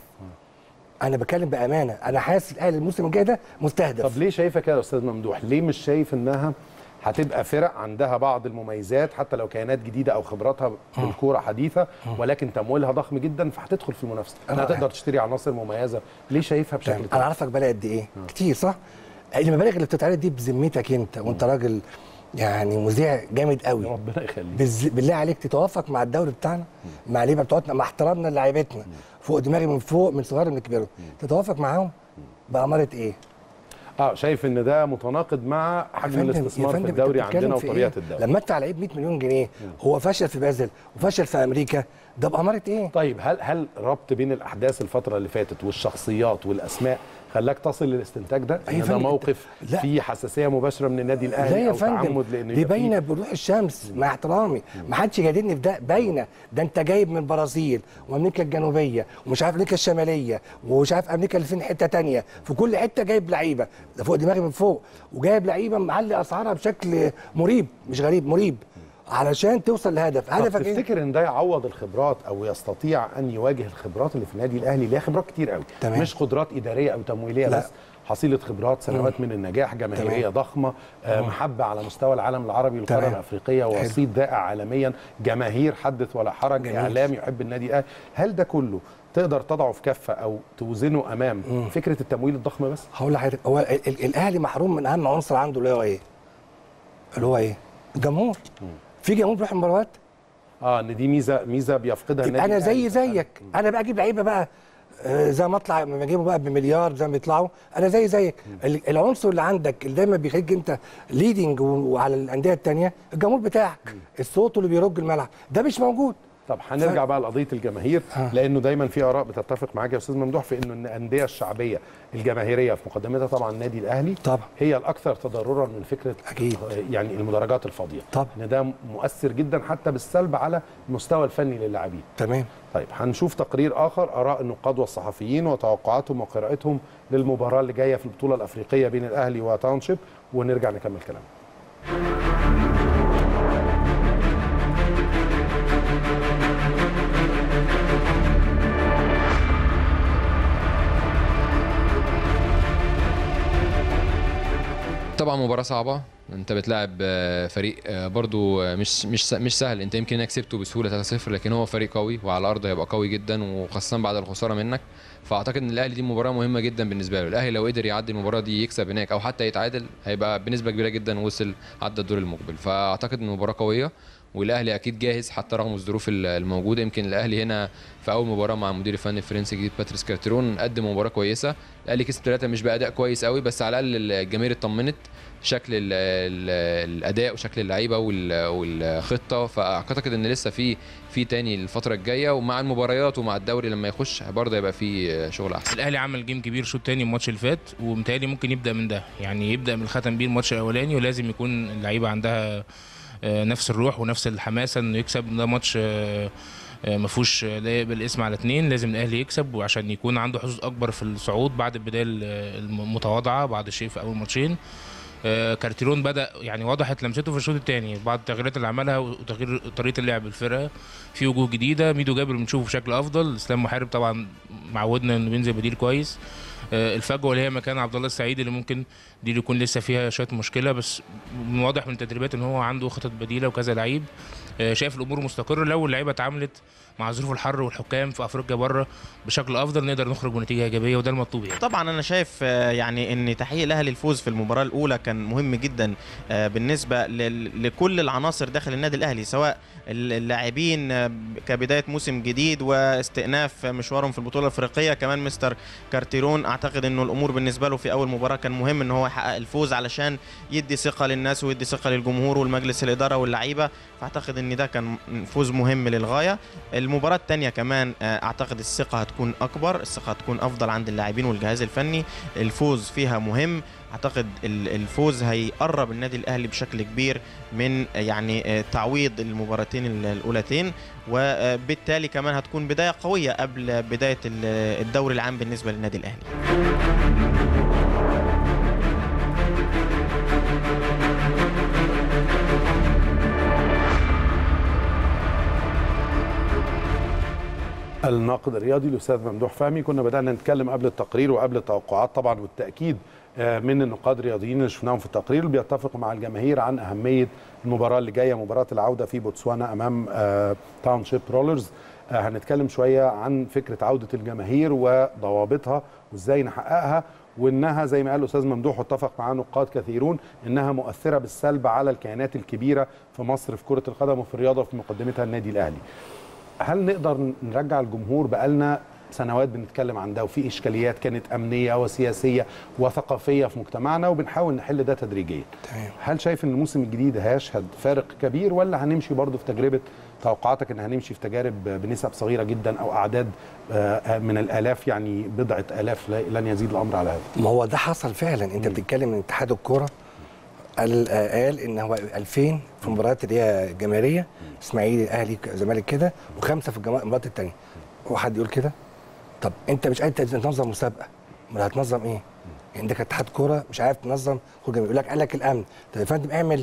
انا بتكلم بامانه انا حاسس الاهلي الموسم الجاي ده مستهدف طب ليه شايفها كده يا استاذ ممدوح ليه مش شايف انها هتبقى فرق عندها بعض المميزات حتى لو كيانات جديده او خبراتها بالكوره حديثه ولكن تمويلها ضخم جدا فهتدخل في المنافسه انها أنا- تقدر تشتري عناصر مميزه ليه شايفها بشكل انا عارفك بقالي قد ايه كتير صح المبالغ اللي بتتعرض دي بذمتك انت وانت راجل يعني مذيع جامد قوي ربنا يخليك بز... بالله عليك تتوافق مع الدوري بتاعنا مع اللعيبه بتوعتنا مع احترامنا للاعيبتنا فوق دماغي من فوق من صغار من كبيرهم تتوافق معاهم بأمارة ايه؟ اه شايف ان ده متناقض مع حجم يا فندم- الاستثمار يا في فندم الدوري أنت بتتكلم عندنا في وطبيعه إيه؟ الدوري لما ادفع لعيب 100 مليون جنيه هو فشل في بازل وفشل في امريكا ده بأمارة ايه؟ طيب هل هل ربط بين الاحداث الفتره اللي فاتت والشخصيات والاسماء خلاك تصل للاستنتاج ده أي ان ده فندم، موقف لا. فيه حساسيه مباشره من النادي لا الاهلي يا او فندم تعمد لانه دي يبقى فيه- باينه بروح الشمس مع احترامي ما حدش يجادلني في ده باينه ده انت جايب من البرازيل وامريكا الجنوبيه ومش عارف امريكا الشماليه ومش عارف امريكا اللي فين حته تانية في كل حته جايب لعيبه ده فوق دماغي من فوق وجايب لعيبه معلي اسعارها بشكل مريب مش غريب مريب علشان توصل لهدف طب هدفك ايه تفتكر ان ده يعوض الخبرات او يستطيع ان يواجه الخبرات اللي في النادي الاهلي اللي هي خبرات كتير قوي تمام. مش قدرات اداريه او تمويليه لا. بس حصيله خبرات سنوات من النجاح جماهيريه تمام. ضخمه آه محبه على مستوى العالم العربي والقاره تمام. الافريقيه وسيط ذائع عالميا جماهير حدث ولا حرج جميل. اعلام يحب النادي الاهلي هل ده كله تقدر تضعه في كفه او توزنه امام فكره التمويل الضخم بس هقول لحضرتك هو ال- ال- الاهلي محروم من اهم عنصر عنده اللي هو ايه؟ اللي هو ايه؟ الجمهور في جمهور بيروح المباريات اه ان دي ميزه ميزه بيفقدها يبقى النادي انا زي الأهلي. زيك انا بقى اجيب لعيبه بقى آه، زي ما اطلع لما بجيبه بقى بمليار زي ما بيطلعوا انا زي زيك ال- العنصر اللي عندك اللي دايما بيخليك انت ليدنج وعلى الانديه الثانيه الجمهور بتاعك الصوت اللي بيرج الملعب ده مش موجود طب هنرجع بقى لقضيه الجماهير آه. لانه دايما في اراء بتتفق معاك يا استاذ ممدوح في انه الانديه الشعبيه الجماهيريه في مقدمتها طبعا النادي الاهلي طبعا. هي الاكثر تضررا من فكره أكيد. آه، يعني المدرجات الفاضيه طبعا. ان ده مؤثر جدا حتى بالسلب على المستوى الفني للاعبين تمام طيب هنشوف تقرير اخر اراء النقاد والصحفيين وتوقعاتهم وقراءتهم للمباراه اللي جايه في البطوله الافريقيه بين الاهلي وتاونشيب ونرجع نكمل كلامنا طبعا مباراة صعبة انت بتلاعب آه، فريق آه، برضو آه، مش مش س- مش سهل انت يمكن انك كسبته بسهولة 3-0 لكن هو فريق قوي وعلى الارض هيبقى قوي جدا وخاصة بعد الخسارة منك فاعتقد ان الاهلي دي مباراة مهمة جدا بالنسبة له الاهلي لو قدر يعدي المباراة دي يكسب هناك او حتى يتعادل هيبقى بنسبة كبيرة جدا وصل عدى الدور المقبل فاعتقد ان المباراة قوية والاهلي اكيد جاهز حتى رغم الظروف ال- الموجوده يمكن الاهلي هنا في اول مباراه مع المدير الفني الفرنسي الجديد باتريس كارتيرون قدم مباراه كويسه الاهلي كسب ثلاثه مش باداء كويس قوي بس على الاقل الجماهير اطمنت شكل ال ال الاداء وشكل اللعيبه وال- والخطه فاعتقد ان لسه في في تاني الفتره الجايه ومع المباريات ومع الدوري لما يخش برضه هيبقى في شغل احسن الاهلي عمل جيم كبير شوط تاني الماتش اللي فات ومتهيألي ممكن يبدا من ده يعني يبدا من ختم بيه الماتش الاولاني ولازم يكون اللعيبه عندها آه، نفس الروح ونفس الحماسه انه يكسب ده ماتش آه، آه، ما فيهوش آه، لا يقبل الاسم على اتنين لازم الاهلي يكسب وعشان يكون عنده حظوظ اكبر في الصعود بعد البدايه المتواضعه بعد الشيء في اول ماتشين آه، كارتيرون بدا يعني وضحت لمسته في الشوط الثاني بعد التغييرات اللي عملها وتغيير طريقه اللعب الفرقه في وجوه جديده ميدو جابر بنشوفه بشكل افضل اسلام محارب طبعا معودنا انه بينزل بديل كويس آه، الفجوه اللي هي مكان عبد الله السعيد اللي ممكن دي اللي يكون لسه فيها شويه مشكله بس من واضح من التدريبات ان هو عنده خطط بديله وكذا لعيب آه، شايف الامور مستقره لو اللعيبه اتعاملت مع ظروف الحر والحكام في افريقيا بره بشكل افضل نقدر نخرج بنتيجه ايجابيه وده المطلوب يعني طبعا انا شايف آه، يعني ان تحقيق الاهلي الفوز في المباراه الاولى كان مهم جدا آه، بالنسبه لل- لكل العناصر داخل النادي الاهلي سواء اللاعبين آه، كبدايه موسم جديد واستئناف مشوارهم في البطوله الافريقيه كمان مستر كارتيرون اعتقد انه الامور بالنسبه له في اول مباراه كان مهم ان هو يحقق الفوز علشان يدي ثقه للناس ويدي ثقه للجمهور والمجلس الاداره واللعيبه فاعتقد ان ده كان فوز مهم للغايه المباراة الثانية كمان آه، أعتقد الثقة هتكون أكبر الثقة هتكون أفضل عند اللاعبين والجهاز الفني الفوز فيها مهم أعتقد ال- الفوز هيقرب النادي الأهلي بشكل كبير من آه، يعني آه، تعويض المباراتين ال- الأولتين وبالتالي كمان هتكون بداية قوية قبل بداية ال- الدوري العام بالنسبة للنادي الأهلي الناقد الرياضي الاستاذ ممدوح فهمي كنا بدانا نتكلم قبل التقرير وقبل التوقعات طبعا والتاكيد آه، من النقاد الرياضيين اللي شفناهم في التقرير اللي بيتفقوا مع الجماهير عن اهميه المباراه اللي جايه مباراه العوده في بوتسوانا امام آه، تاون شيب رولرز آه، هنتكلم شويه عن فكره عوده الجماهير وضوابطها وازاي نحققها وانها زي ما قال الاستاذ ممدوح واتفق معاه نقاد كثيرون انها مؤثره بالسلب على الكيانات الكبيره في مصر في كره القدم وفي الرياضه وفي مقدمتها النادي الاهلي. هل نقدر نرجع الجمهور بقالنا سنوات بنتكلم عن ده وفي اشكاليات كانت امنيه وسياسيه وثقافيه في مجتمعنا وبنحاول نحل ده تدريجيا. تمام هل شايف ان الموسم الجديد هيشهد فارق كبير ولا هنمشي برضه في تجربه توقعاتك ان هنمشي في تجارب بنسب صغيره جدا او اعداد آه، من الالاف يعني بضعه الاف لا- لن يزيد الامر على هذا؟ ما هو ده حصل فعلا انت بتتكلم من اتحاد الكوره قال آه، قال ان هو 2000 في مباريات اللي هي جماهيريه اسماعيلي الاهلي الزمالك كده وخمسه في الجما- المباريات الثانيه هو حد يقول كده طب انت مش قادر تنظم مسابقه امال هتنظم ايه؟ يعني انت كاتحاد كوره مش عارف تنظم خروج جماهيري. يقول لك قال لك الامن طب يا فندم اعمل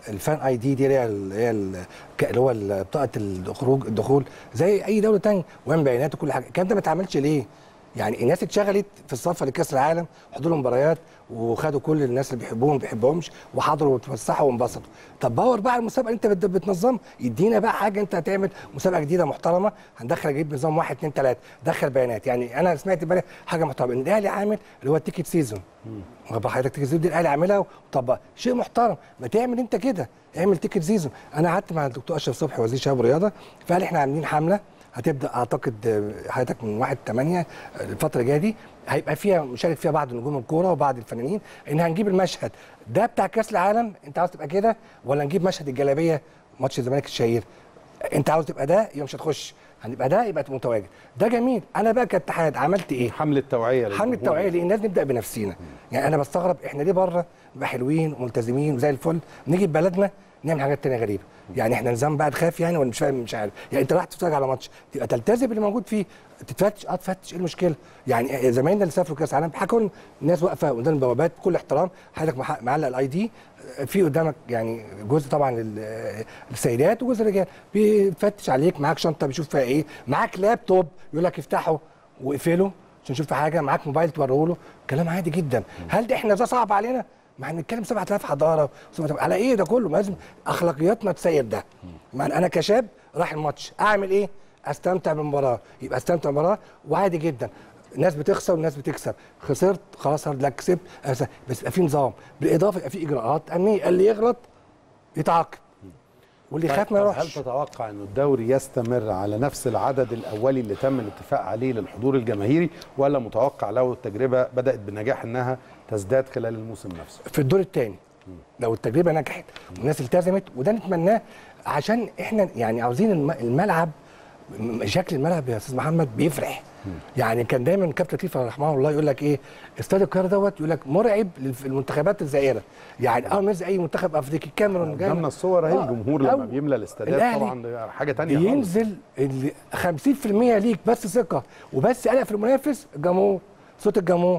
الفان اي دي دي اللي هي ال- هي ال- ك- اللي هو ال- بطاقه الخروج الدخول زي اي دوله تانية ويعمل بيانات وكل حاجه الكلام ده ما اتعملش ليه؟ يعني الناس اتشغلت في السفر لكاس العالم حضروا مباريات وخدوا كل الناس اللي بيحبوهم ما بيحبهمش وحضروا واتفسحوا وانبسطوا طب باور بقى المسابقه اللي انت بت- بتنظمها يدينا بقى حاجه انت هتعمل مسابقه جديده محترمه هندخل اجيب نظام واحد اثنين ثلاثه دخل بيانات يعني انا سمعت امبارح حاجه محترمه ان الاهلي عامل اللي هو التيكت سيزون واخد بال حضرتك تيكت سيزون دي الاهلي عاملها وطبق شيء محترم ما تعمل انت كده اعمل تيكت سيزون انا قعدت مع الدكتور اشرف صبحي وزير الشباب والرياضه فقال احنا عاملين حمله هتبدا اعتقد آه، حضرتك من 1 8 الفتره الجايه دي هيبقى فيها مشارك فيها بعض نجوم الكوره وبعض الفنانين ان هنجيب المشهد ده بتاع كاس العالم انت عاوز تبقى كده ولا نجيب مشهد الجلابيه ماتش الزمالك الشهير انت عاوز تبقى ده يبقى مش هتخش هنبقى ده يبقى متواجد ده جميل انا بقى كاتحاد عملت ايه حمله توعيه حمله للجمهور. توعيه ليه الناس نبدا بنفسينا يعني انا بستغرب احنا ليه بره نبقى حلوين وملتزمين وزي الفل نيجي ببلدنا نعمل حاجات تانية غريبه يعني احنا نظام بقى نخاف يعني ولا مش فاهم مش عارف يعني انت رايح تتفرج على ماتش تبقى تلتزم اللي موجود فيه تتفتش اه تفتش ايه المشكله يعني زمايلنا اللي سافروا كاس العالم حكوا لنا الناس واقفه قدام البوابات بكل احترام حضرتك مح- معلق الاي دي في قدامك يعني جزء طبعا لل- للسيدات وجزء للرجال بيفتش عليك معاك شنطه بيشوف فيها ايه معاك لابتوب يقول لك افتحه واقفله عشان نشوف في حاجه معاك موبايل توريه له كلام عادي جدا هل ده احنا ده صعب علينا ما هنتكلم 7000 حضاره وسبعة- على ايه ده كله ما لازم اخلاقياتنا تسير ده ما انا كشاب راح الماتش اعمل ايه استمتع بالمباراه يبقى استمتع بالمباراه وعادي جدا الناس بتخسر والناس بتكسب خسرت خلاص هارد لك كسبت أس- بس يبقى في نظام بالاضافه يبقى في اجراءات امنيه اللي يغلط يتعاقب واللي يخاف ما طيب، يروحش هل تتوقع انه الدوري يستمر على نفس العدد الاولي اللي تم الاتفاق عليه للحضور الجماهيري ولا متوقع لو التجربه بدات بنجاح انها تزداد خلال الموسم نفسه؟ في الدور الثاني لو التجربه نجحت والناس التزمت وده نتمناه عشان احنا يعني عاوزين الم- الملعب م- شكل الملعب يا استاذ محمد بيفرح يعني كان دايما كابتن لطيف رحمه الله يقول لك ايه استاد القاهره دوت يقول لك مرعب للمنتخبات الزائره يعني اول ما ينزل اي منتخب افريقي الكاميرون جاي قدامنا الصور اهي آه، الجمهور أو لما بيملى الاستادات الأهلي طبعا ده حاجه تانية خالص. بينزل ال 50% ليك بس ثقه وبس قلق في المنافس الجمهور صوت الجمهور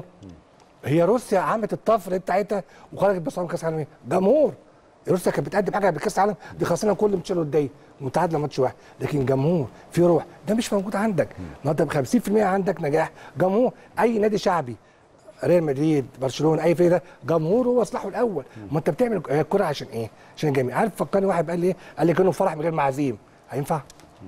هي روسيا عملت الطفره بتاعتها وخرجت بصعب كاس العالم إيه؟ جمهور روسيا كانت بتقدم حاجه بكاس العالم دي خسرنا كل ماتش وديه متعادله ماتش واحد لكن جمهور في روح ده مش موجود عندك النهارده ب 50% عندك نجاح جمهور اي نادي شعبي ريال مدريد برشلونه اي فرقه جمهوره هو سلاحه الاول ما انت بتعمل الكره عشان ايه؟ عشان الجميع عارف فكرني واحد قال لي ايه؟ قال لي كانه فرح من غير معازيم هينفع؟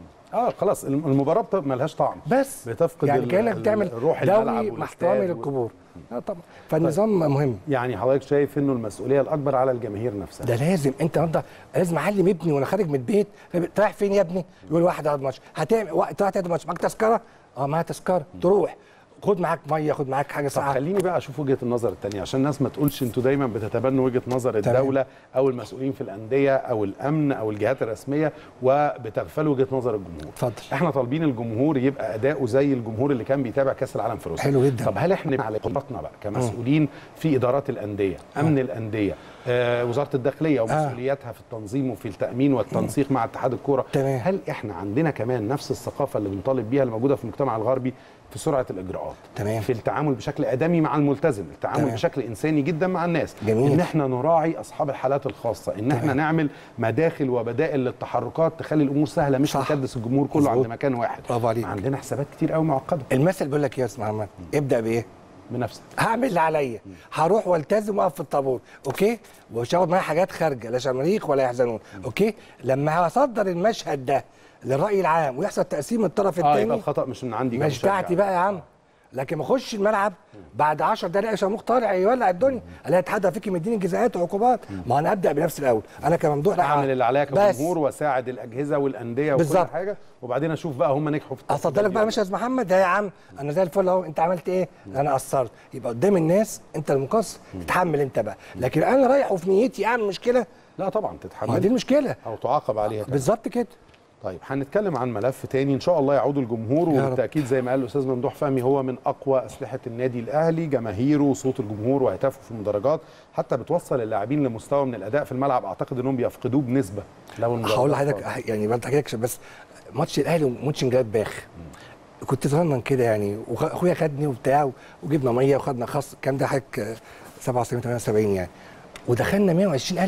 اه خلاص الم- المباراه بت- ملهاش طعم بس بتفقد يعني ال- كانك ال- بتعمل روح الملعب دوري مع والاستاد احترامي و- للجمهور اه طبعا فالنظام مهم يعني حضرتك شايف انه المسؤوليه الاكبر على الجماهير نفسها ده لازم انت النهارده لازم اعلم ابني وانا خارج من البيت طيب رايح فين يا ابني؟ يقول واحد هقعد ماتش هتعمل وقت رايح تقعد ماتش معاك تذكره؟ اه معايا تذكره تروح خد معاك ميه خد معاك حاجه طب ساعه خليني بقى اشوف وجهه النظر الثانيه عشان الناس ما تقولش انتوا دايما بتتبنوا وجهه نظر تمام. الدوله او المسؤولين في الانديه او الامن او الجهات الرسميه وبتغفلوا وجهه نظر الجمهور اتفضل احنا طالبين الجمهور يبقى اداؤه زي الجمهور اللي كان بيتابع كاس العالم في روسيا حلو جدا. طب هل احنا على قدراتنا بقى كمسؤولين في ادارات الانديه امن الانديه آه وزاره الداخليه ومسؤولياتها في التنظيم وفي التامين والتنسيق مع اتحاد الكوره تمام. هل احنا عندنا كمان نفس الثقافه اللي بنطالب بيها اللي موجوده في المجتمع الغربي في سرعه الاجراءات تمام. في التعامل بشكل ادمي مع الملتزم التعامل تمام. بشكل انساني جدا مع الناس جميل. ان احنا نراعي اصحاب الحالات الخاصه ان احنا نعمل مداخل وبدائل للتحركات تخلي الامور سهله مش صح. نكدس الجمهور كله مظبوط. عند مكان واحد برافو عليك. عندنا حسابات كتير قوي معقده المثل بيقول لك ايه يا استاذ محمد؟ ابدا بايه؟ بنفسك هعمل اللي عليا هروح والتزم واقف في الطابور اوكي ومش هاخد معايا حاجات خارجه لا شماريخ ولا يحزنون اوكي لما هصدر المشهد ده للراي العام ويحصل تقسيم الطرف اه يبقى الثاني الخطا مش من عندي مش كمشجع. بتاعتي بقى يا عم لكن ما اخش الملعب بعد 10 دقائق شموخ طالع يولع الدنيا الاقي الاتحاد الافريقي مديني جزاءات وعقوبات ما انا ابدا بنفسي الاول انا كممدوح رايح اعمل اللي عليا بس كجمهور واساعد الاجهزه والانديه وكل بالظبط. حاجه وبعدين اشوف بقى هم نجحوا في اصدر لك بقى مش يا استاذ محمد ده يا عم انا زي الفل اهو انت عملت ايه انا قصرت يبقى قدام الناس انت المقصر تتحمل انت بقى لكن انا رايح وفي نيتي اعمل مشكله لا طبعا ما دي تتحمل المشكله او تعاقب عليها كمان. بالظبط كده طيب هنتكلم عن ملف تاني ان شاء الله يعود الجمهور يا رب. وبالتاكيد زي ما قال الاستاذ ممدوح فهمي هو من اقوى اسلحه النادي الاهلي جماهيره صوت الجمهور وهتافه في المدرجات حتى بتوصل اللاعبين لمستوى من الاداء في الملعب اعتقد انهم بيفقدوه بنسبه لو المدرجات هقول فاضية. لحضرتك يعني برضه حضرتك عشان بس ماتش الاهلي ومونشن باخ كنت صغنن كده يعني واخويا خدني وبتاع وجبنا ميه وخدنا خاص الكلام ده حضرتك 77 78 يعني ودخلنا 120000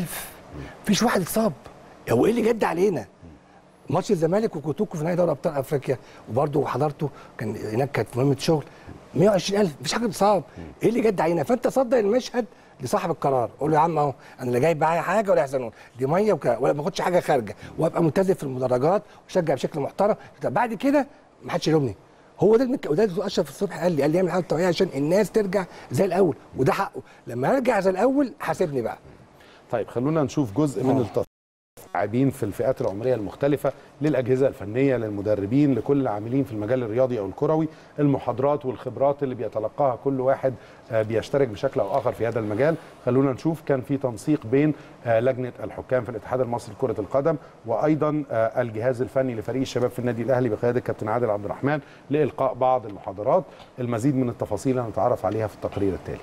مفيش واحد اتصاب هو ايه اللي جد علينا ماتش الزمالك وكوتوكو في نهائي دوري ابطال افريقيا وبرده حضرته كان هناك كانت مهمه شغل 120000 مفيش حاجه اتصاب ايه اللي جد علينا فانت صدق المشهد لصاحب القرار قول له يا عم اهو انا لا جايب معايا حاجه ولا يحزنون دي ميه وك... ولا باخدش حاجه خارجه وابقى ملتزم في المدرجات واشجع بشكل محترم طب بعد كده ما حدش يلومني هو ده المك... وده اللي اشرف الصبح قال لي قال لي اعمل حاله توعيه عشان الناس ترجع زي الاول وده حقه لما ارجع زي الاول حاسبني بقى طيب خلونا نشوف جزء من اللاعبين في الفئات العمريه المختلفه للاجهزه الفنيه للمدربين لكل العاملين في المجال الرياضي او الكروي المحاضرات والخبرات اللي بيتلقاها كل واحد آه، بيشترك بشكل او اخر في هذا المجال خلونا نشوف كان في تنسيق بين آه، لجنه الحكام في الاتحاد المصري لكره القدم وايضا آه، الجهاز الفني لفريق الشباب في النادي الاهلي بقياده الكابتن عادل عبد الرحمن لالقاء بعض المحاضرات المزيد من التفاصيل هنتعرف عليها في التقرير التالي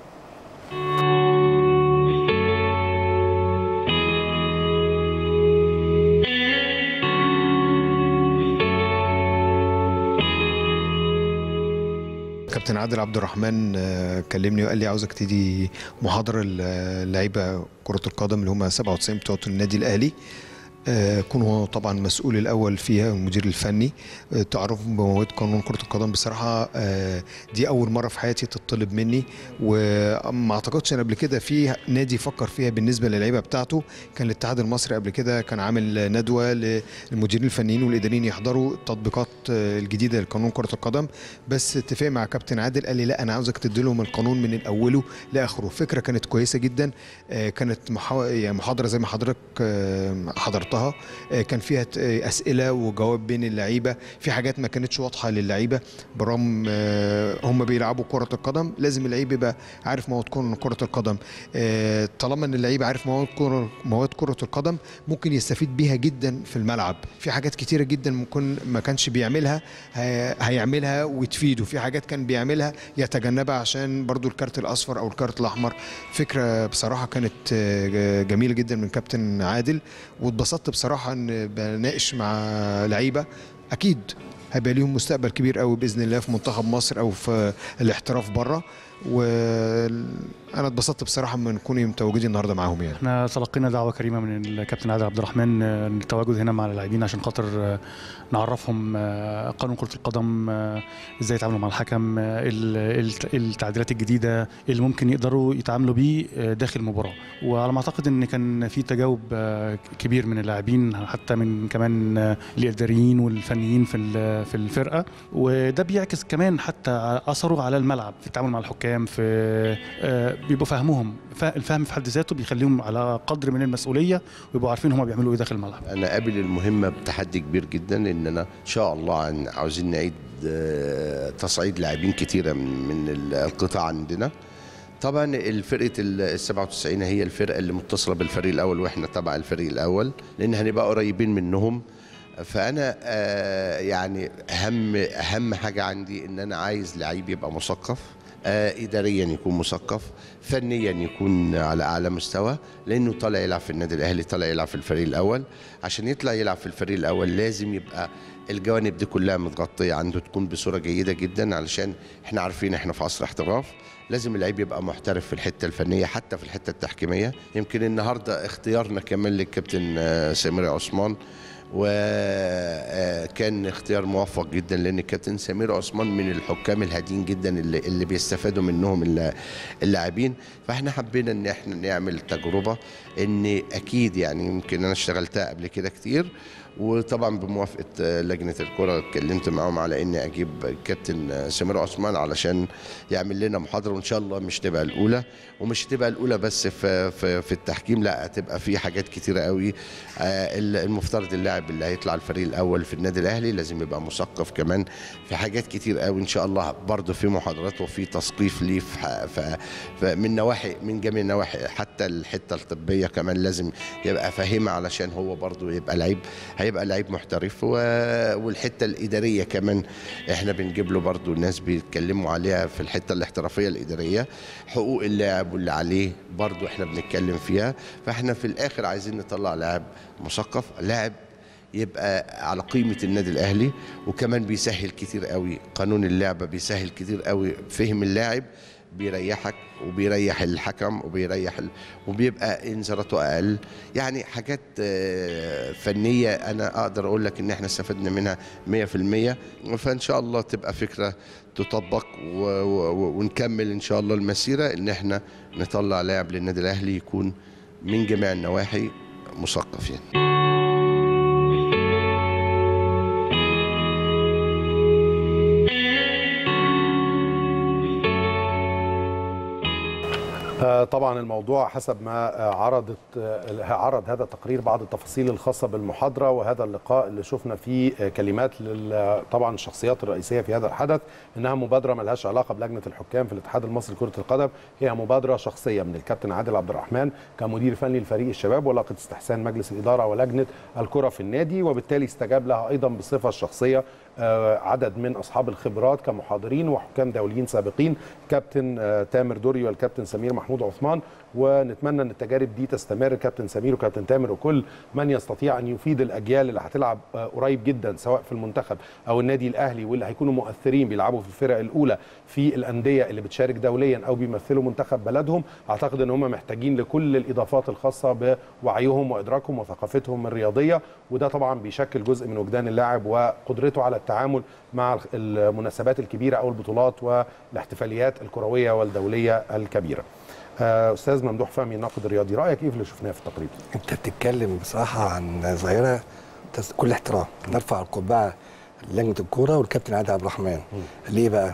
كابتن عادل عبد الرحمن آه، كلمني وقال لي عاوزك تدي محاضره للعيبه كره القدم اللي هم 97 بتوع النادي الاهلي آه، يكون هو طبعا المسؤول الاول فيها المدير الفني آه، تعرفهم بمواد قانون كره القدم بصراحه آه، دي اول مره في حياتي تطلب مني وما اعتقدش ان قبل كده في نادي فكر فيها بالنسبه للعيبه بتاعته كان الاتحاد المصري قبل كده كان عامل ندوه للمديرين الفنيين والاداريين يحضروا التطبيقات آه، الجديده لقانون كره القدم بس اتفاق مع كابتن عادل قال لي لا انا عاوزك تدي لهم القانون من اوله لاخره فكره كانت كويسه جدا آه، كانت محا- يعني محاضره زي ما حضرتك آه، حضرتها آه، كان فيها ت- آه، اسئله وجواب بين اللعيبه في حاجات ما كانتش واضحه للعيبه برغم آه، هم بيلعبوا كره القدم لازم اللعيب يبقى عارف مواد كرة- كره القدم آه، طالما ان اللعيب عارف مواد كرة مواد كره القدم ممكن يستفيد بيها جدا في الملعب في حاجات كتيره جدا ممكن ما كانش بيعملها هي- هيعملها وتفيده في حاجات كان بيعملها يتجنبها عشان برضو الكارت الاصفر او الكارت الاحمر فكره بصراحه كانت آه، جميله جدا من كابتن عادل واتبسطت بصراحه ان بناقش مع لعيبه اكيد هيبقى ليهم مستقبل كبير قوي باذن الله في منتخب مصر او في الاحتراف بره وانا اتبسطت بصراحه من كوني متواجدين النهارده معاهم يعني احنا تلقينا دعوه كريمه من الكابتن عادل عبد الرحمن آه، للتواجد هنا مع اللاعبين عشان خاطر آه، نعرفهم آه، قانون كره القدم آه، ازاي يتعاملوا مع الحكم آه، ال- الت- التعديلات الجديده اللي ممكن يقدروا يتعاملوا بيه آه، داخل المباراه وعلى ما اعتقد ان كان في تجاوب آه، كبير من اللاعبين حتى من كمان آه، الاداريين والفنيين في ال- في الفرقه وده بيعكس كمان حتى اثره على الملعب في التعامل مع الحكام في آه، بيبقوا فاهمهم فا- الفهم في حد ذاته بيخليهم على قدر من المسؤوليه ويبقوا عارفين هم بيعملوا ايه داخل الملعب انا قابل المهمه بتحدي كبير جدا ان انا ان شاء الله عن عاوزين نعيد آه، تصعيد لاعبين كتيره من من القطاع عندنا طبعا الفرقه ال 97 هي الفرقه اللي متصله بالفريق الاول واحنا تبع الفريق الاول لان هنبقى قريبين منهم فانا آه، يعني اهم اهم حاجه عندي ان انا عايز لعيب يبقى مثقف آه، اداريا يكون مثقف فنيا يكون على اعلى مستوى لانه طالع يلعب في النادي الاهلي طالع يلعب في الفريق الاول عشان يطلع يلعب في الفريق الاول لازم يبقى الجوانب دي كلها متغطيه عنده تكون بصوره جيده جدا علشان احنا عارفين احنا في عصر احتراف لازم اللعيب يبقى محترف في الحته الفنيه حتى في الحته التحكيميه يمكن النهارده اختيارنا كمان للكابتن آه، سمير عثمان وكان اختيار موفق جدا لان الكابتن سمير عثمان من الحكام الهادين جدا اللي, اللي بيستفادوا منهم الل- اللاعبين فاحنا حبينا ان احنا نعمل تجربه ان اكيد يعني يمكن انا اشتغلتها قبل كده كتير وطبعا بموافقه آه، لجنه الكره اتكلمت معاهم على اني اجيب الكابتن آه، سمير عثمان علشان يعمل لنا محاضره وان شاء الله مش تبقى الاولى ومش تبقى الاولى بس في في, في التحكيم لا هتبقى في حاجات كتيره قوي آه، المفترض اللاعب اللي هيطلع الفريق الاول في النادي الاهلي لازم يبقى مثقف كمان في حاجات كتير قوي ان شاء الله برضه في محاضرات وفي تثقيف ليه في ح- ف- ف- من نواحي من جميع النواحي حتى الحته الطبيه كمان لازم يبقى فاهمها علشان هو برضه يبقى لعيب هيبقى لعيب محترف و- والحته الاداريه كمان احنا بنجيب له برضه ناس بيتكلموا عليها في الحته الاحترافيه الاداريه حقوق اللاعب واللي عليه برضه احنا بنتكلم فيها فاحنا في الاخر عايزين نطلع لاعب مثقف لاعب يبقى على قيمة النادي الأهلي وكمان بيسهل كتير قوي قانون اللعبة بيسهل كتير قوي فهم اللاعب بيريحك وبيريح الحكم وبيريح ال... وبيبقى انذاراته اقل يعني حاجات آه، فنيه انا اقدر اقول لك ان احنا استفدنا منها 100% فان شاء الله تبقى فكره تطبق و... و... ونكمل ان شاء الله المسيره ان احنا نطلع لاعب للنادي الاهلي يكون من جميع النواحي مثقف يعني آه، طبعا الموضوع حسب ما آه، عرضت آه، عرض هذا التقرير بعض التفاصيل الخاصه بالمحاضره وهذا اللقاء اللي شفنا فيه آه، كلمات لل- طبعا الشخصيات الرئيسيه في هذا الحدث انها مبادره ملهاش علاقه بلجنه الحكام في الاتحاد المصري لكره القدم هي مبادره شخصيه من الكابتن عادل عبد الرحمن كمدير فني لفريق الشباب ولاقت استحسان مجلس الاداره ولجنه الكره في النادي وبالتالي استجاب لها ايضا بصفه الشخصيه آه، عدد من اصحاب الخبرات كمحاضرين وحكام دوليين سابقين كابتن آه، تامر دوري والكابتن سمير محمود عثمان ونتمنى ان التجارب دي تستمر كابتن سمير وكابتن تامر وكل من يستطيع ان يفيد الاجيال اللي هتلعب آه، قريب جدا سواء في المنتخب او النادي الاهلي واللي هيكونوا مؤثرين بيلعبوا في الفرق الاولى في الانديه اللي بتشارك دوليا او بيمثلوا منتخب بلدهم اعتقد ان هم محتاجين لكل الاضافات الخاصه بوعيهم وادراكهم وثقافتهم الرياضيه وده طبعا بيشكل جزء من وجدان اللاعب وقدرته على التعامل مع المناسبات الكبيره او البطولات والاحتفاليات الكرويه والدوليه الكبيره. آه، استاذ ممدوح فهمي الناقد الرياضي رايك ايه في اللي شفناه في التقرير؟ انت بتتكلم بصراحه عن ظاهره تس- كل احترام نرفع القبعه لجنه الكوره والكابتن عادل عبد الرحمن ليه بقى؟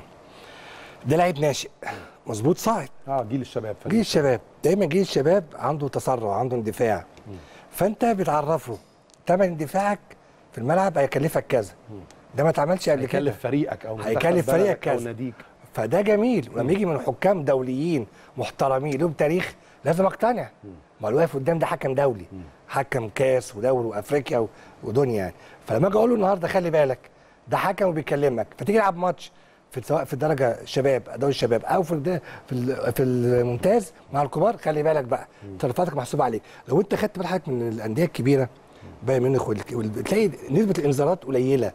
ده لعيب ناشئ مظبوط صاعد اه جيل الشباب جيل الشباب دايما جيل الشباب عنده تسرع عنده اندفاع فانت بتعرفه ثمن اندفاعك في الملعب هيكلفك كذا ده ما اتعملش قبل كده هيكلف فريقك او منتخب هيكلف فريقك بلدك او كذا ناديك فده جميل ولما يجي من حكام دوليين محترمين لهم تاريخ لازم اقتنع ما اللي واقف قدام ده حكم دولي حكم كاس ودوري وافريقيا و- ودنيا يعني فلما اجي اقول له النهارده خلي بالك ده حكم وبيكلمك فتيجي تلعب ماتش في سواء في الدرجه شباب دوري الشباب او في الد- في ال- في الممتاز مع الكبار خلي بالك بقى تصرفاتك محسوبه عليك لو انت خدت بالك من الانديه الكبيره بايرن ميونخ وال- وال- تلاقي نسبه الانذارات قليله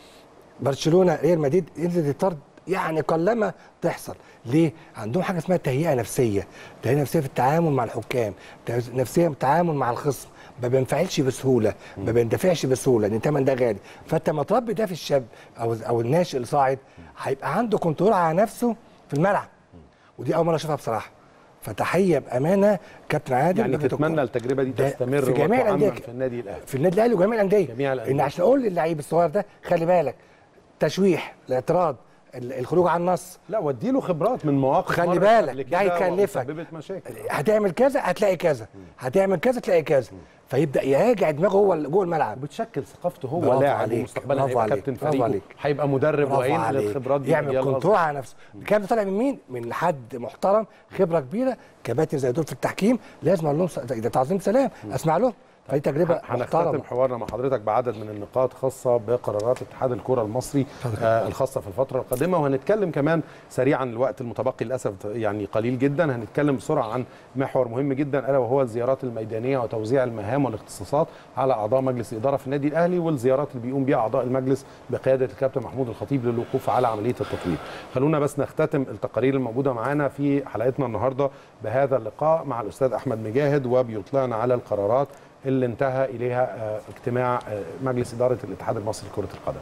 برشلونه ريال مدريد ينزل الطرد يعني قلما تحصل ليه عندهم حاجه اسمها تهيئه نفسيه تهيئه نفسيه في التعامل مع الحكام تهيئة نفسيه في التعامل مع الخصم ما بينفعلش بسهوله ما بيندفعش بسهوله لان الثمن ده غالي فانت ما تربي ده في الشاب او او الناشئ اللي صاعد هيبقى عنده كنترول على نفسه في الملعب ودي اول مره اشوفها بصراحه فتحيه بامانه كابتن عادل يعني لجنة تتمنى الكرة. التجربه دي ده تستمر في جميع وتعمم الانديه في النادي الاهلي في النادي الاهلي وجميع الانديه جميع الأندية. ان عشان اقول للعيب الصغير ده خلي بالك تشويح الاعتراض ال- الخروج عن النص لا واديله خبرات من مواقف خلي مرت بالك قبل ده كده هيكلفك وسببت مشاكل هتعمل كذا هتلاقي كذا هتعمل كذا تلاقي كذا فيبدا يراجع دماغه هو جوه الملعب بتشكل ثقافته هو برافو لاعب عليك، ومستقبلا برافو هيبقى عليك، كابتن برافو فريقه عليك. هيبقى مدرب برافو وهينقل عليك. الخبرات دي يعمل للأجيال كنترول الأصغر. على نفسه الكلام ده طالع من مين؟ من حد محترم خبره كبيره كباتن زي دول في التحكيم لازم اقول لهم س- ده تعظيم سلام اسمع لهم فدي تجربه هنختتم محترمه حوارنا مع حضرتك بعدد من النقاط خاصة بقرارات اتحاد الكرة المصري آه الخاصة في الفترة القادمة وهنتكلم كمان سريعا الوقت المتبقي للأسف يعني قليل جدا هنتكلم بسرعة عن محور مهم جدا ألا وهو الزيارات الميدانية وتوزيع المهام والاختصاصات على أعضاء مجلس الإدارة في النادي الأهلي والزيارات اللي بيقوم بها أعضاء المجلس بقيادة الكابتن محمود الخطيب للوقوف على عملية التطوير خلونا بس نختتم التقارير الموجودة معانا في حلقتنا النهاردة بهذا اللقاء مع الأستاذ أحمد مجاهد وبيطلعنا على القرارات اللي انتهى اليها آه، اجتماع آه، مجلس اداره الاتحاد المصري لكره القدم.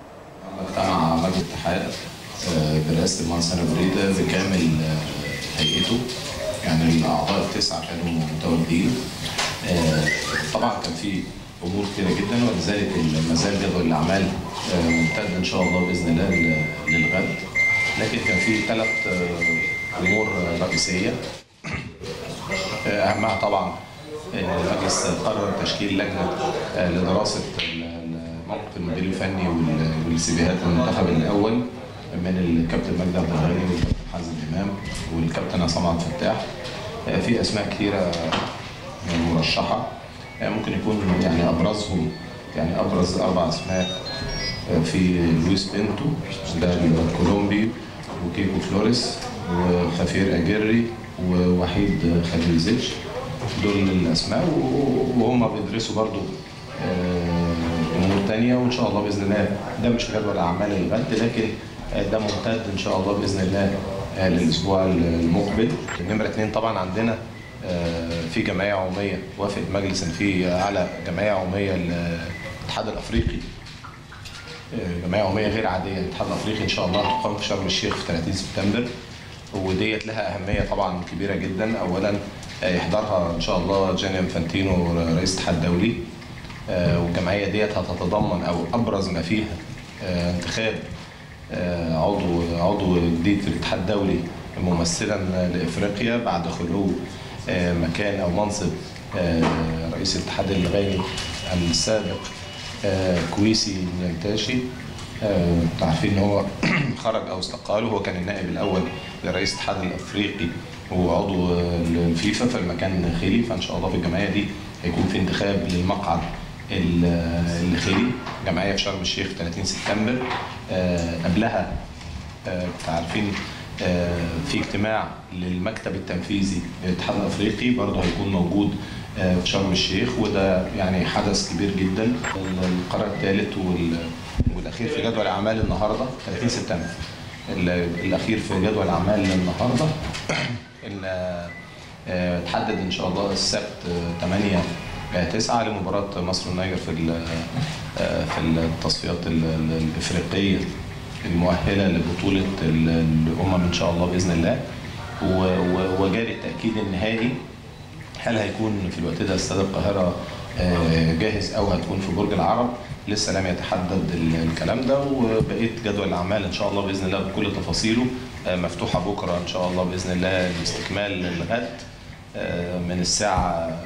اجتمع مجلس الاتحاد آه، برئاسه المهندس هاني فريده بكامل آه، هيئته يعني الاعضاء التسعه كانوا متواجدين آه، طبعا كان في امور كتيره جدا ولذلك المزال جدول الاعمال آه، ممتد ان شاء الله باذن الله ل- للغد لكن كان في ثلاث آه، امور آه، رئيسيه آه، اهمها طبعا آه، المجلس قرر تشكيل لجنه آه، لدراسه ال- ال- موقف المدير الفني وال- والسيفيهات المنتخب الاول من الكابتن مجدي عبد الغني والكابتن حازم امام والكابتن عصام عبد الفتاح آه، في اسماء كثيره مرشحه آه، ممكن يكون يعني ابرزهم يعني ابرز اربع اسماء آه، في لويس بينتو ده الكولومبي وكيكو فلوريس وخفير اجري ووحيد خليل دول الاسماء و- وهم بيدرسوا برضو آه، امور تانية وان شاء الله باذن الله ده مش جدول اعمال الغد لكن آه، ده ممتد ان شاء الله باذن الله آه، للاسبوع المقبل نمره اثنين طبعا عندنا آه، في جمعيه عموميه وافق مجلس ان في على جمعيه عموميه للاتحاد الافريقي آه، جمعيه عموميه غير عاديه للاتحاد الافريقي ان شاء الله هتقام في شرم الشيخ في 30 سبتمبر وديت لها اهميه طبعا كبيره جدا اولا آه، يحضرها ان شاء الله جاني انفانتينو رئيس الاتحاد الدولي آه، والجمعيه ديت هتتضمن او ابرز ما فيها آه، انتخاب آه، عضو عضو جديد في الاتحاد الدولي ممثلا لافريقيا بعد خلو آه، مكان او منصب آه، رئيس الاتحاد الغاني السابق آه، كويسي ننتاشي آه، انتوا عارفين ان هو خرج او استقال وهو كان النائب الاول لرئيس الاتحاد الافريقي وعضو آه، الفيفا فالمكان خلي فان شاء الله في الجمعيه دي هيكون في انتخاب للمقعد ال- الخلي جمعيه في شرم الشيخ 30 سبتمبر آه، قبلها آه، انتوا عارفين آه، في اجتماع للمكتب التنفيذي للاتحاد الافريقي برضه هيكون موجود آه، في شرم الشيخ وده يعني حدث كبير جدا القرار الثالث وال- والاخير في جدول اعمال النهارده 30 سبتمبر ال- الاخير في جدول اعمال النهارده ال- آه، تحدد ان شاء الله السبت آه، 8 آه، 9 لمباراه مصر والنيجر في ال- آه، في التصفيات ال- ال- الافريقيه المؤهله لبطوله ال- الامم ان شاء الله باذن الله و- و- وجاري التاكيد النهائي هل هيكون في الوقت ده استاد القاهره آه، جاهز او هتكون في برج العرب لسه لم يتحدد ال- الكلام ده وبقيه جدول الاعمال ان شاء الله باذن الله بكل تفاصيله آه، مفتوحه بكره ان شاء الله باذن الله لاستكمال الغد آه، من الساعه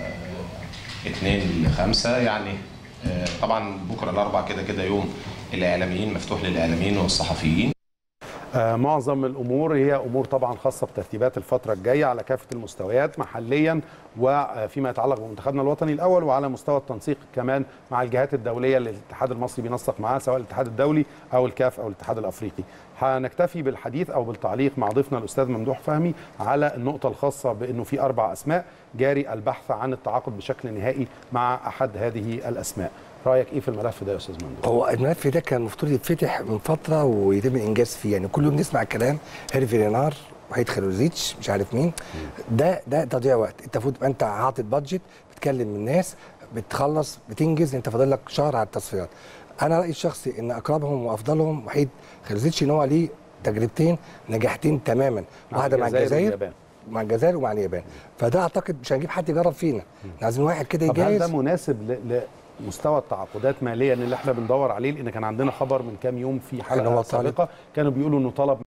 2 ل 5 يعني آه، طبعا بكره الاربع كده كده يوم الاعلاميين مفتوح للاعلاميين والصحفيين آه، معظم الامور هي امور طبعا خاصه بترتيبات الفتره الجايه على كافه المستويات محليا وفيما يتعلق بمنتخبنا الوطني الاول وعلى مستوى التنسيق كمان مع الجهات الدوليه اللي الاتحاد المصري بينسق معاها سواء الاتحاد الدولي او الكاف او الاتحاد الافريقي. هنكتفي بالحديث او بالتعليق مع ضيفنا الاستاذ ممدوح فهمي على النقطه الخاصه بانه في اربع اسماء جاري البحث عن التعاقد بشكل نهائي مع احد هذه الاسماء. رايك ايه في الملف ده يا استاذ ممدوح؟ هو الملف ده كان المفروض يتفتح من فتره ويتم الانجاز فيه يعني كل يوم نسمع الكلام هيرفي رينار وحيد خلوزيتش مش عارف مين ده ده تضييع وقت انت المفروض تبقى انت حاطط بادجت بتكلم الناس بتخلص بتنجز انت فاضل لك شهر على التصفيات انا رايي الشخصي ان اقربهم وافضلهم وحيد خلوزيتش ان هو ليه تجربتين نجاحتين تماما مع واحده مع الجزائر الجزائر واليابان. مع الجزائر ومع اليابان فده اعتقد مش هنجيب حد يجرب فينا احنا عايزين واحد كده طب هل يجهز ده مناسب ل... لمستوى التعاقدات ماليا اللي احنا بندور عليه لان كان عندنا خبر من كام يوم في إن حلقه هو طالب. سابقه كانوا بيقولوا انه طلب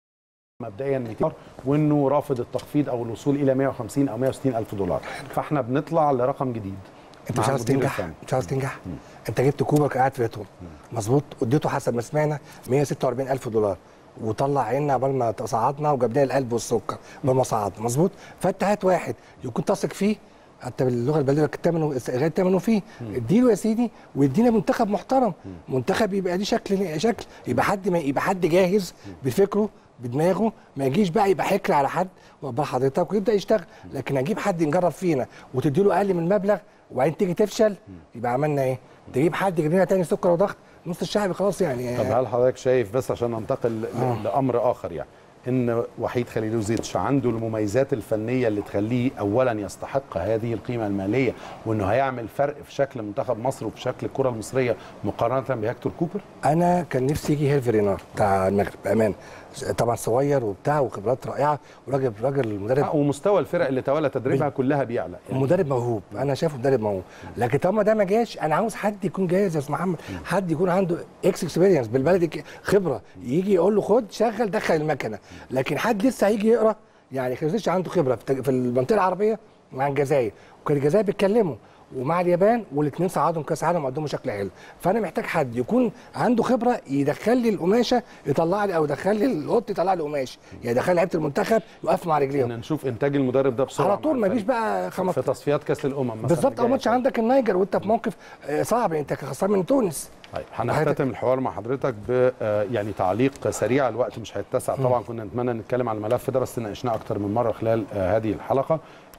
مبدئيا 200 وانه رافض التخفيض او الوصول الى 150 او 160 الف دولار فاحنا بنطلع لرقم جديد انت مع مش عاوز المدير تنجح الفني. مش عاوز تنجح انت جبت كوبر قاعد في بيتهم مظبوط اديته حسب ما سمعنا 146 الف دولار وطلع عيننا قبل ما صعدنا وجاب لنا القلب والسكر قبل ما صعدنا مظبوط فانت هات واحد يكون تثق فيه حتى باللغه البلديه ثمنه غير ثمنه فيه اديله يا سيدي وادينا منتخب محترم منتخب يبقى ليه شكل شكل يبقى حد ما يبقى حد جاهز بفكره بدماغه ما يجيش بقى يبقى حكر على حد وبقى حضرتك ويبدا يشتغل لكن اجيب حد نجرب فينا وتديله اقل من المبلغ وبعدين تيجي تفشل يبقى عملنا ايه؟ تجيب حد يجيب لنا تاني سكر وضغط نص الشعب خلاص يعني طب هل حضرتك شايف بس عشان ننتقل ل- آه. لامر اخر يعني ان وحيد خليلوزيتش عنده المميزات الفنيه اللي تخليه اولا يستحق هذه القيمه الماليه وانه هيعمل فرق في شكل منتخب مصر وفي شكل الكره المصريه مقارنه بهكتور كوبر انا كان نفسي يجي هيرفي رينار بتاع المغرب بامان طبعا صغير وبتاع وخبرات رائعه وراجل راجل مدرب آه، ومستوى الفرق اللي تولى تدريبها كلها بيعلى يعني مدرب موهوب انا شايفه مدرب موهوب لكن طالما ده ما جاش انا عاوز حد يكون جاهز يا استاذ محمد حد يكون عنده اكس اكسبيرينس بالبلدي ك- خبره يجي يقول له خد شغل دخل المكنه لكن حد لسه هيجي يقرا يعني خليش عنده خبره في التج- في المنطقه العربيه مع الجزائر وكان الجزائر بيتكلموا ومع اليابان والاثنين صعدهم كاس عالم وقدموا شكل حلو فانا محتاج حد يكون عنده خبره يدخل لي القماشه يطلع لي او يدخل لي القط يطلع لي قماش يعني يدخل لعيبه المنتخب يقف مع رجليهم ان نشوف انتاج المدرب ده بسرعه على طول مع ما يجيش الفريق. بقى خمس في تصفيات كاس الامم مثلا بالظبط اللي اول ماتش جاية. عندك النيجر وانت في موقف آه، صعب انت خسران من تونس طيب هنختتم الحوار مع حضرتك ب آه، يعني تعليق سريع الوقت مش هيتسع طبعا كنا نتمنى نتكلم على الملف ده بس ناقشناه اكتر من مره خلال آه، هذه الحلقه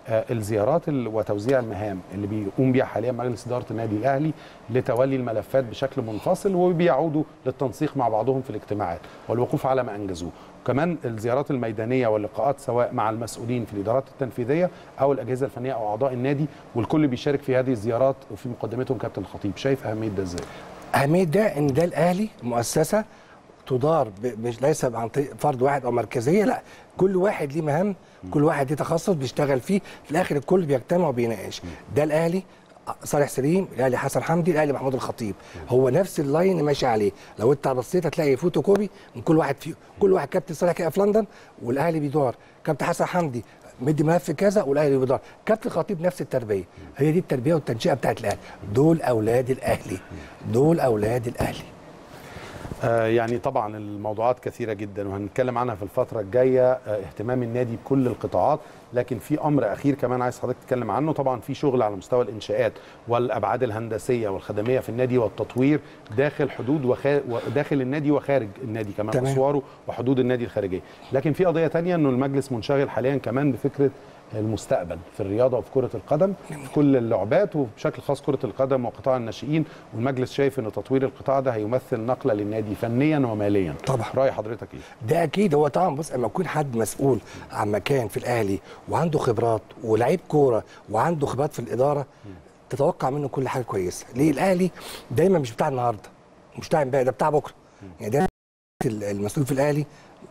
آه، الزيارات ال- وتوزيع المهام اللي بيقوم بيها حاليا مجلس اداره النادي الاهلي لتولي الملفات بشكل منفصل وبيعودوا للتنسيق مع بعضهم في الاجتماعات والوقوف على ما انجزوه وكمان الزيارات الميدانيه واللقاءات سواء مع المسؤولين في الادارات التنفيذيه او الاجهزه الفنيه او اعضاء النادي والكل بيشارك في هذه الزيارات وفي مقدمتهم كابتن الخطيب شايف اهميه ده ازاي اهميه ده ان ده الاهلي مؤسسه تدار ب- مش ليس عن طريق فرد واحد او مركزيه لا كل واحد ليه مهام كل واحد ليه تخصص بيشتغل فيه في الاخر الكل بيجتمع وبيناقش ده الاهلي صالح سليم الاهلي حسن حمدي الاهلي محمود الخطيب هو نفس اللاين اللي ماشي عليه لو انت بصيت هتلاقي فوتو كوبي من كل واحد فيه كل واحد كابتن صالح كده في لندن والاهلي بيدار كابتن حسن حمدي مدي ملف كذا والاهلي بيدار كابتن الخطيب نفس التربيه هي دي التربيه والتنشئه بتاعت الاهلي دول اولاد الاهلي دول اولاد الاهلي آه، يعني طبعا الموضوعات كثيرة جدا وهنتكلم عنها في الفترة الجاية آه، اهتمام النادي بكل القطاعات لكن في أمر أخير كمان عايز حضرتك تتكلم عنه طبعا في شغل على مستوى الإنشاءات والأبعاد الهندسية والخدمية في النادي والتطوير داخل حدود وخا... داخل النادي وخارج النادي كمان تمام. أسواره وحدود النادي الخارجية لكن في قضية تانية أنه المجلس منشغل حاليا كمان بفكرة المستقبل في الرياضه وفي كره القدم في كل اللعبات وبشكل خاص كره القدم وقطاع الناشئين والمجلس شايف ان تطوير القطاع ده هيمثل نقله للنادي فنيا وماليا طبعا راي حضرتك ايه ده اكيد هو طبعا بص اما يكون حد مسؤول عن مكان في الاهلي وعنده خبرات ولعيب كوره وعنده خبرات في الاداره تتوقع منه كل حاجه كويسه ليه الاهلي دايما مش بتاع النهارده مش بتاع امبارح ده بتاع بكره يعني دايما المسؤول في الاهلي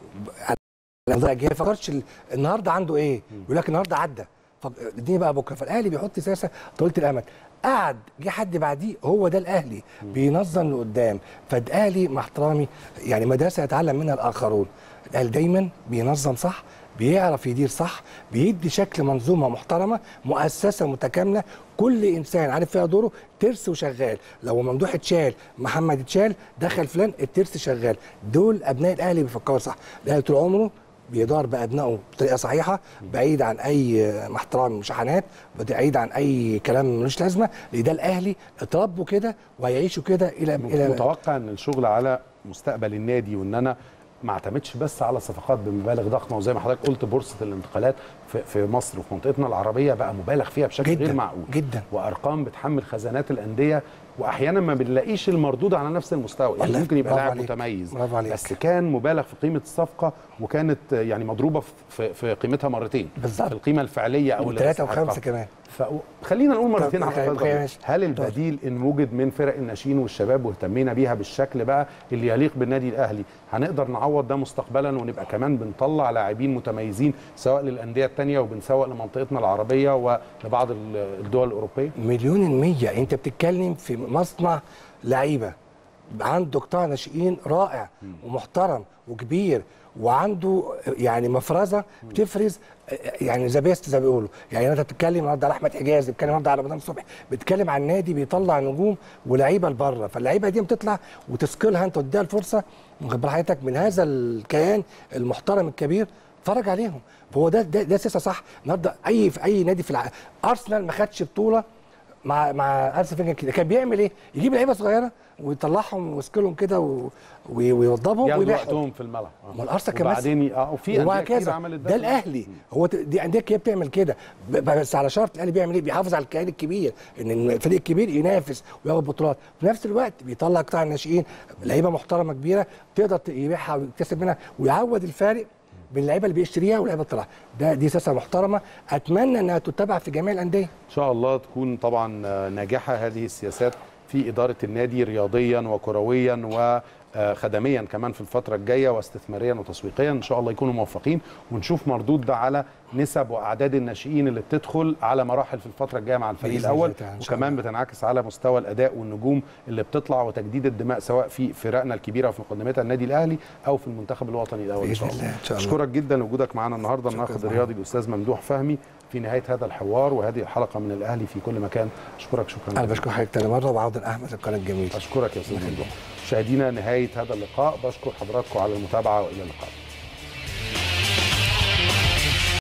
ما فكرش ال- النهارده عنده ايه يقول لك النهارده عدى طب اديني بقى بكره فالاهلي بيحط سياسه طويله الامد قعد جه حد بعديه هو ده الاهلي بينظم لقدام فالاهلي مع احترامي يعني مدرسه يتعلم منها الاخرون الاهلي دايما بينظم صح بيعرف يدير صح بيدي شكل منظومه محترمه مؤسسه متكامله كل انسان عارف فيها دوره ترس وشغال لو ممدوح اتشال محمد اتشال دخل فلان الترس شغال دول ابناء الاهلي بيفكروا صح الاهلي طول عمره بيدار بابنائه بطريقه صحيحه بعيد عن اي مع احترام مشاحنات بعيد عن اي كلام ملوش لازمه لان ده الاهلي اتربوا كده وهيعيشوا كده الى الى متوقع ان الشغل على مستقبل النادي وان انا ما اعتمدش بس على صفقات بمبالغ ضخمه وزي ما حضرتك قلت بورصه الانتقالات في, في مصر وفي منطقتنا العربيه بقى مبالغ فيها بشكل جداً، غير معقول جدا وارقام بتحمل خزانات الانديه واحيانا ما بنلاقيش المردود على نفس المستوى يعني والله، ممكن يبقى برافو لاعب عليك، متميز برافو عليك. بس كان مبالغ في قيمه الصفقه وكانت يعني مضروبه في- في, في قيمتها مرتين بالظبط في القيمه الفعليه او اللي وثلاثه يستحقها. وخمسه كمان فخلينا نقول مرتين طب- على طيب، الأقل. ماشي. هل البديل ان وجد من فرق الناشئين والشباب واهتمينا بيها بالشكل بقى اللي يليق بالنادي الاهلي هنقدر نعوض ده مستقبلا ونبقى كمان بنطلع لاعبين متميزين سواء للانديه الثانيه وبنسوق لمنطقتنا العربيه ولبعض ال- الدول الاوروبيه مليون المية انت بتتكلم في مصنع لعيبة عنده قطاع ناشئين رائع ومحترم وكبير وعنده يعني مفرزه بتفرز يعني ذا بيست زي ما بيقولوا يعني انت بتتكلم النهارده على احمد حجازي بتتكلم النهارده على رمضان صبحي بتتكلم عن نادي بيطلع نجوم ولاعيبه لبره فاللعيبه دي بتطلع وتسكلها انت وتديها الفرصه واخد بال حضرتك من هذا الكيان المحترم الكبير اتفرج عليهم فهو ده ده, ده سياسه صح النهارده اي في اي نادي في الع... ارسنال ما خدش بطوله مع مع ارسنال فينجر كده كان بيعمل ايه؟ يجيب لعيبه صغيره ويطلعهم ويسكلهم كده و... وي- ويوضبهم ياخدوا ويبيعهم وقتهم في الملعب آه. ما الارسنال كمان وبعدين اه وفي انديه كتير وهكذا عملت ده الاهلي هو ت- دي انديه كتير بتعمل كده ب- بس على شرط الاهلي بيعمل ايه بيحافظ على الكيان الكبير ان الفريق الكبير ينافس وياخد بطولات في نفس الوقت بيطلع قطاع الناشئين لعيبه محترمه كبيره تقدر ت- يبيعها ويكتسب منها ويعوض الفارق بين اللعيبه اللي بيشتريها واللعيبه اللي بتطلعها ده دي سياسه محترمه اتمنى انها تتبع في جميع الانديه ان شاء الله تكون طبعا آه، ناجحه هذه السياسات في اداره النادي رياضيا وكرويا وخدميا كمان في الفتره الجايه واستثماريا وتسويقيا ان شاء الله يكونوا موفقين ونشوف مردود ده على نسب واعداد الناشئين اللي بتدخل على مراحل في الفتره الجايه مع الفريق بإذن الاول الله تعالى، إن شاء وكمان بتنعكس على مستوى الاداء والنجوم اللي بتطلع وتجديد الدماء سواء في فرقنا الكبيره وفي مقدمتها النادي الاهلي او في المنتخب الوطني الاول ان شاء بإذن الله الله، إن شاء الله. اشكرك جدا لوجودك معانا النهارده الناقد الرياضي الاستاذ ممدوح فهمي في نهايه هذا الحوار وهذه الحلقه من الاهلي في كل مكان اشكرك شكرا انا جزيلا. بشكر حضرتك تاني مره وعوضا احمد القناه الجميل اشكرك يا استاذ ممدوح مشاهدينا نهايه هذا اللقاء بشكر حضراتكم على المتابعه والى اللقاء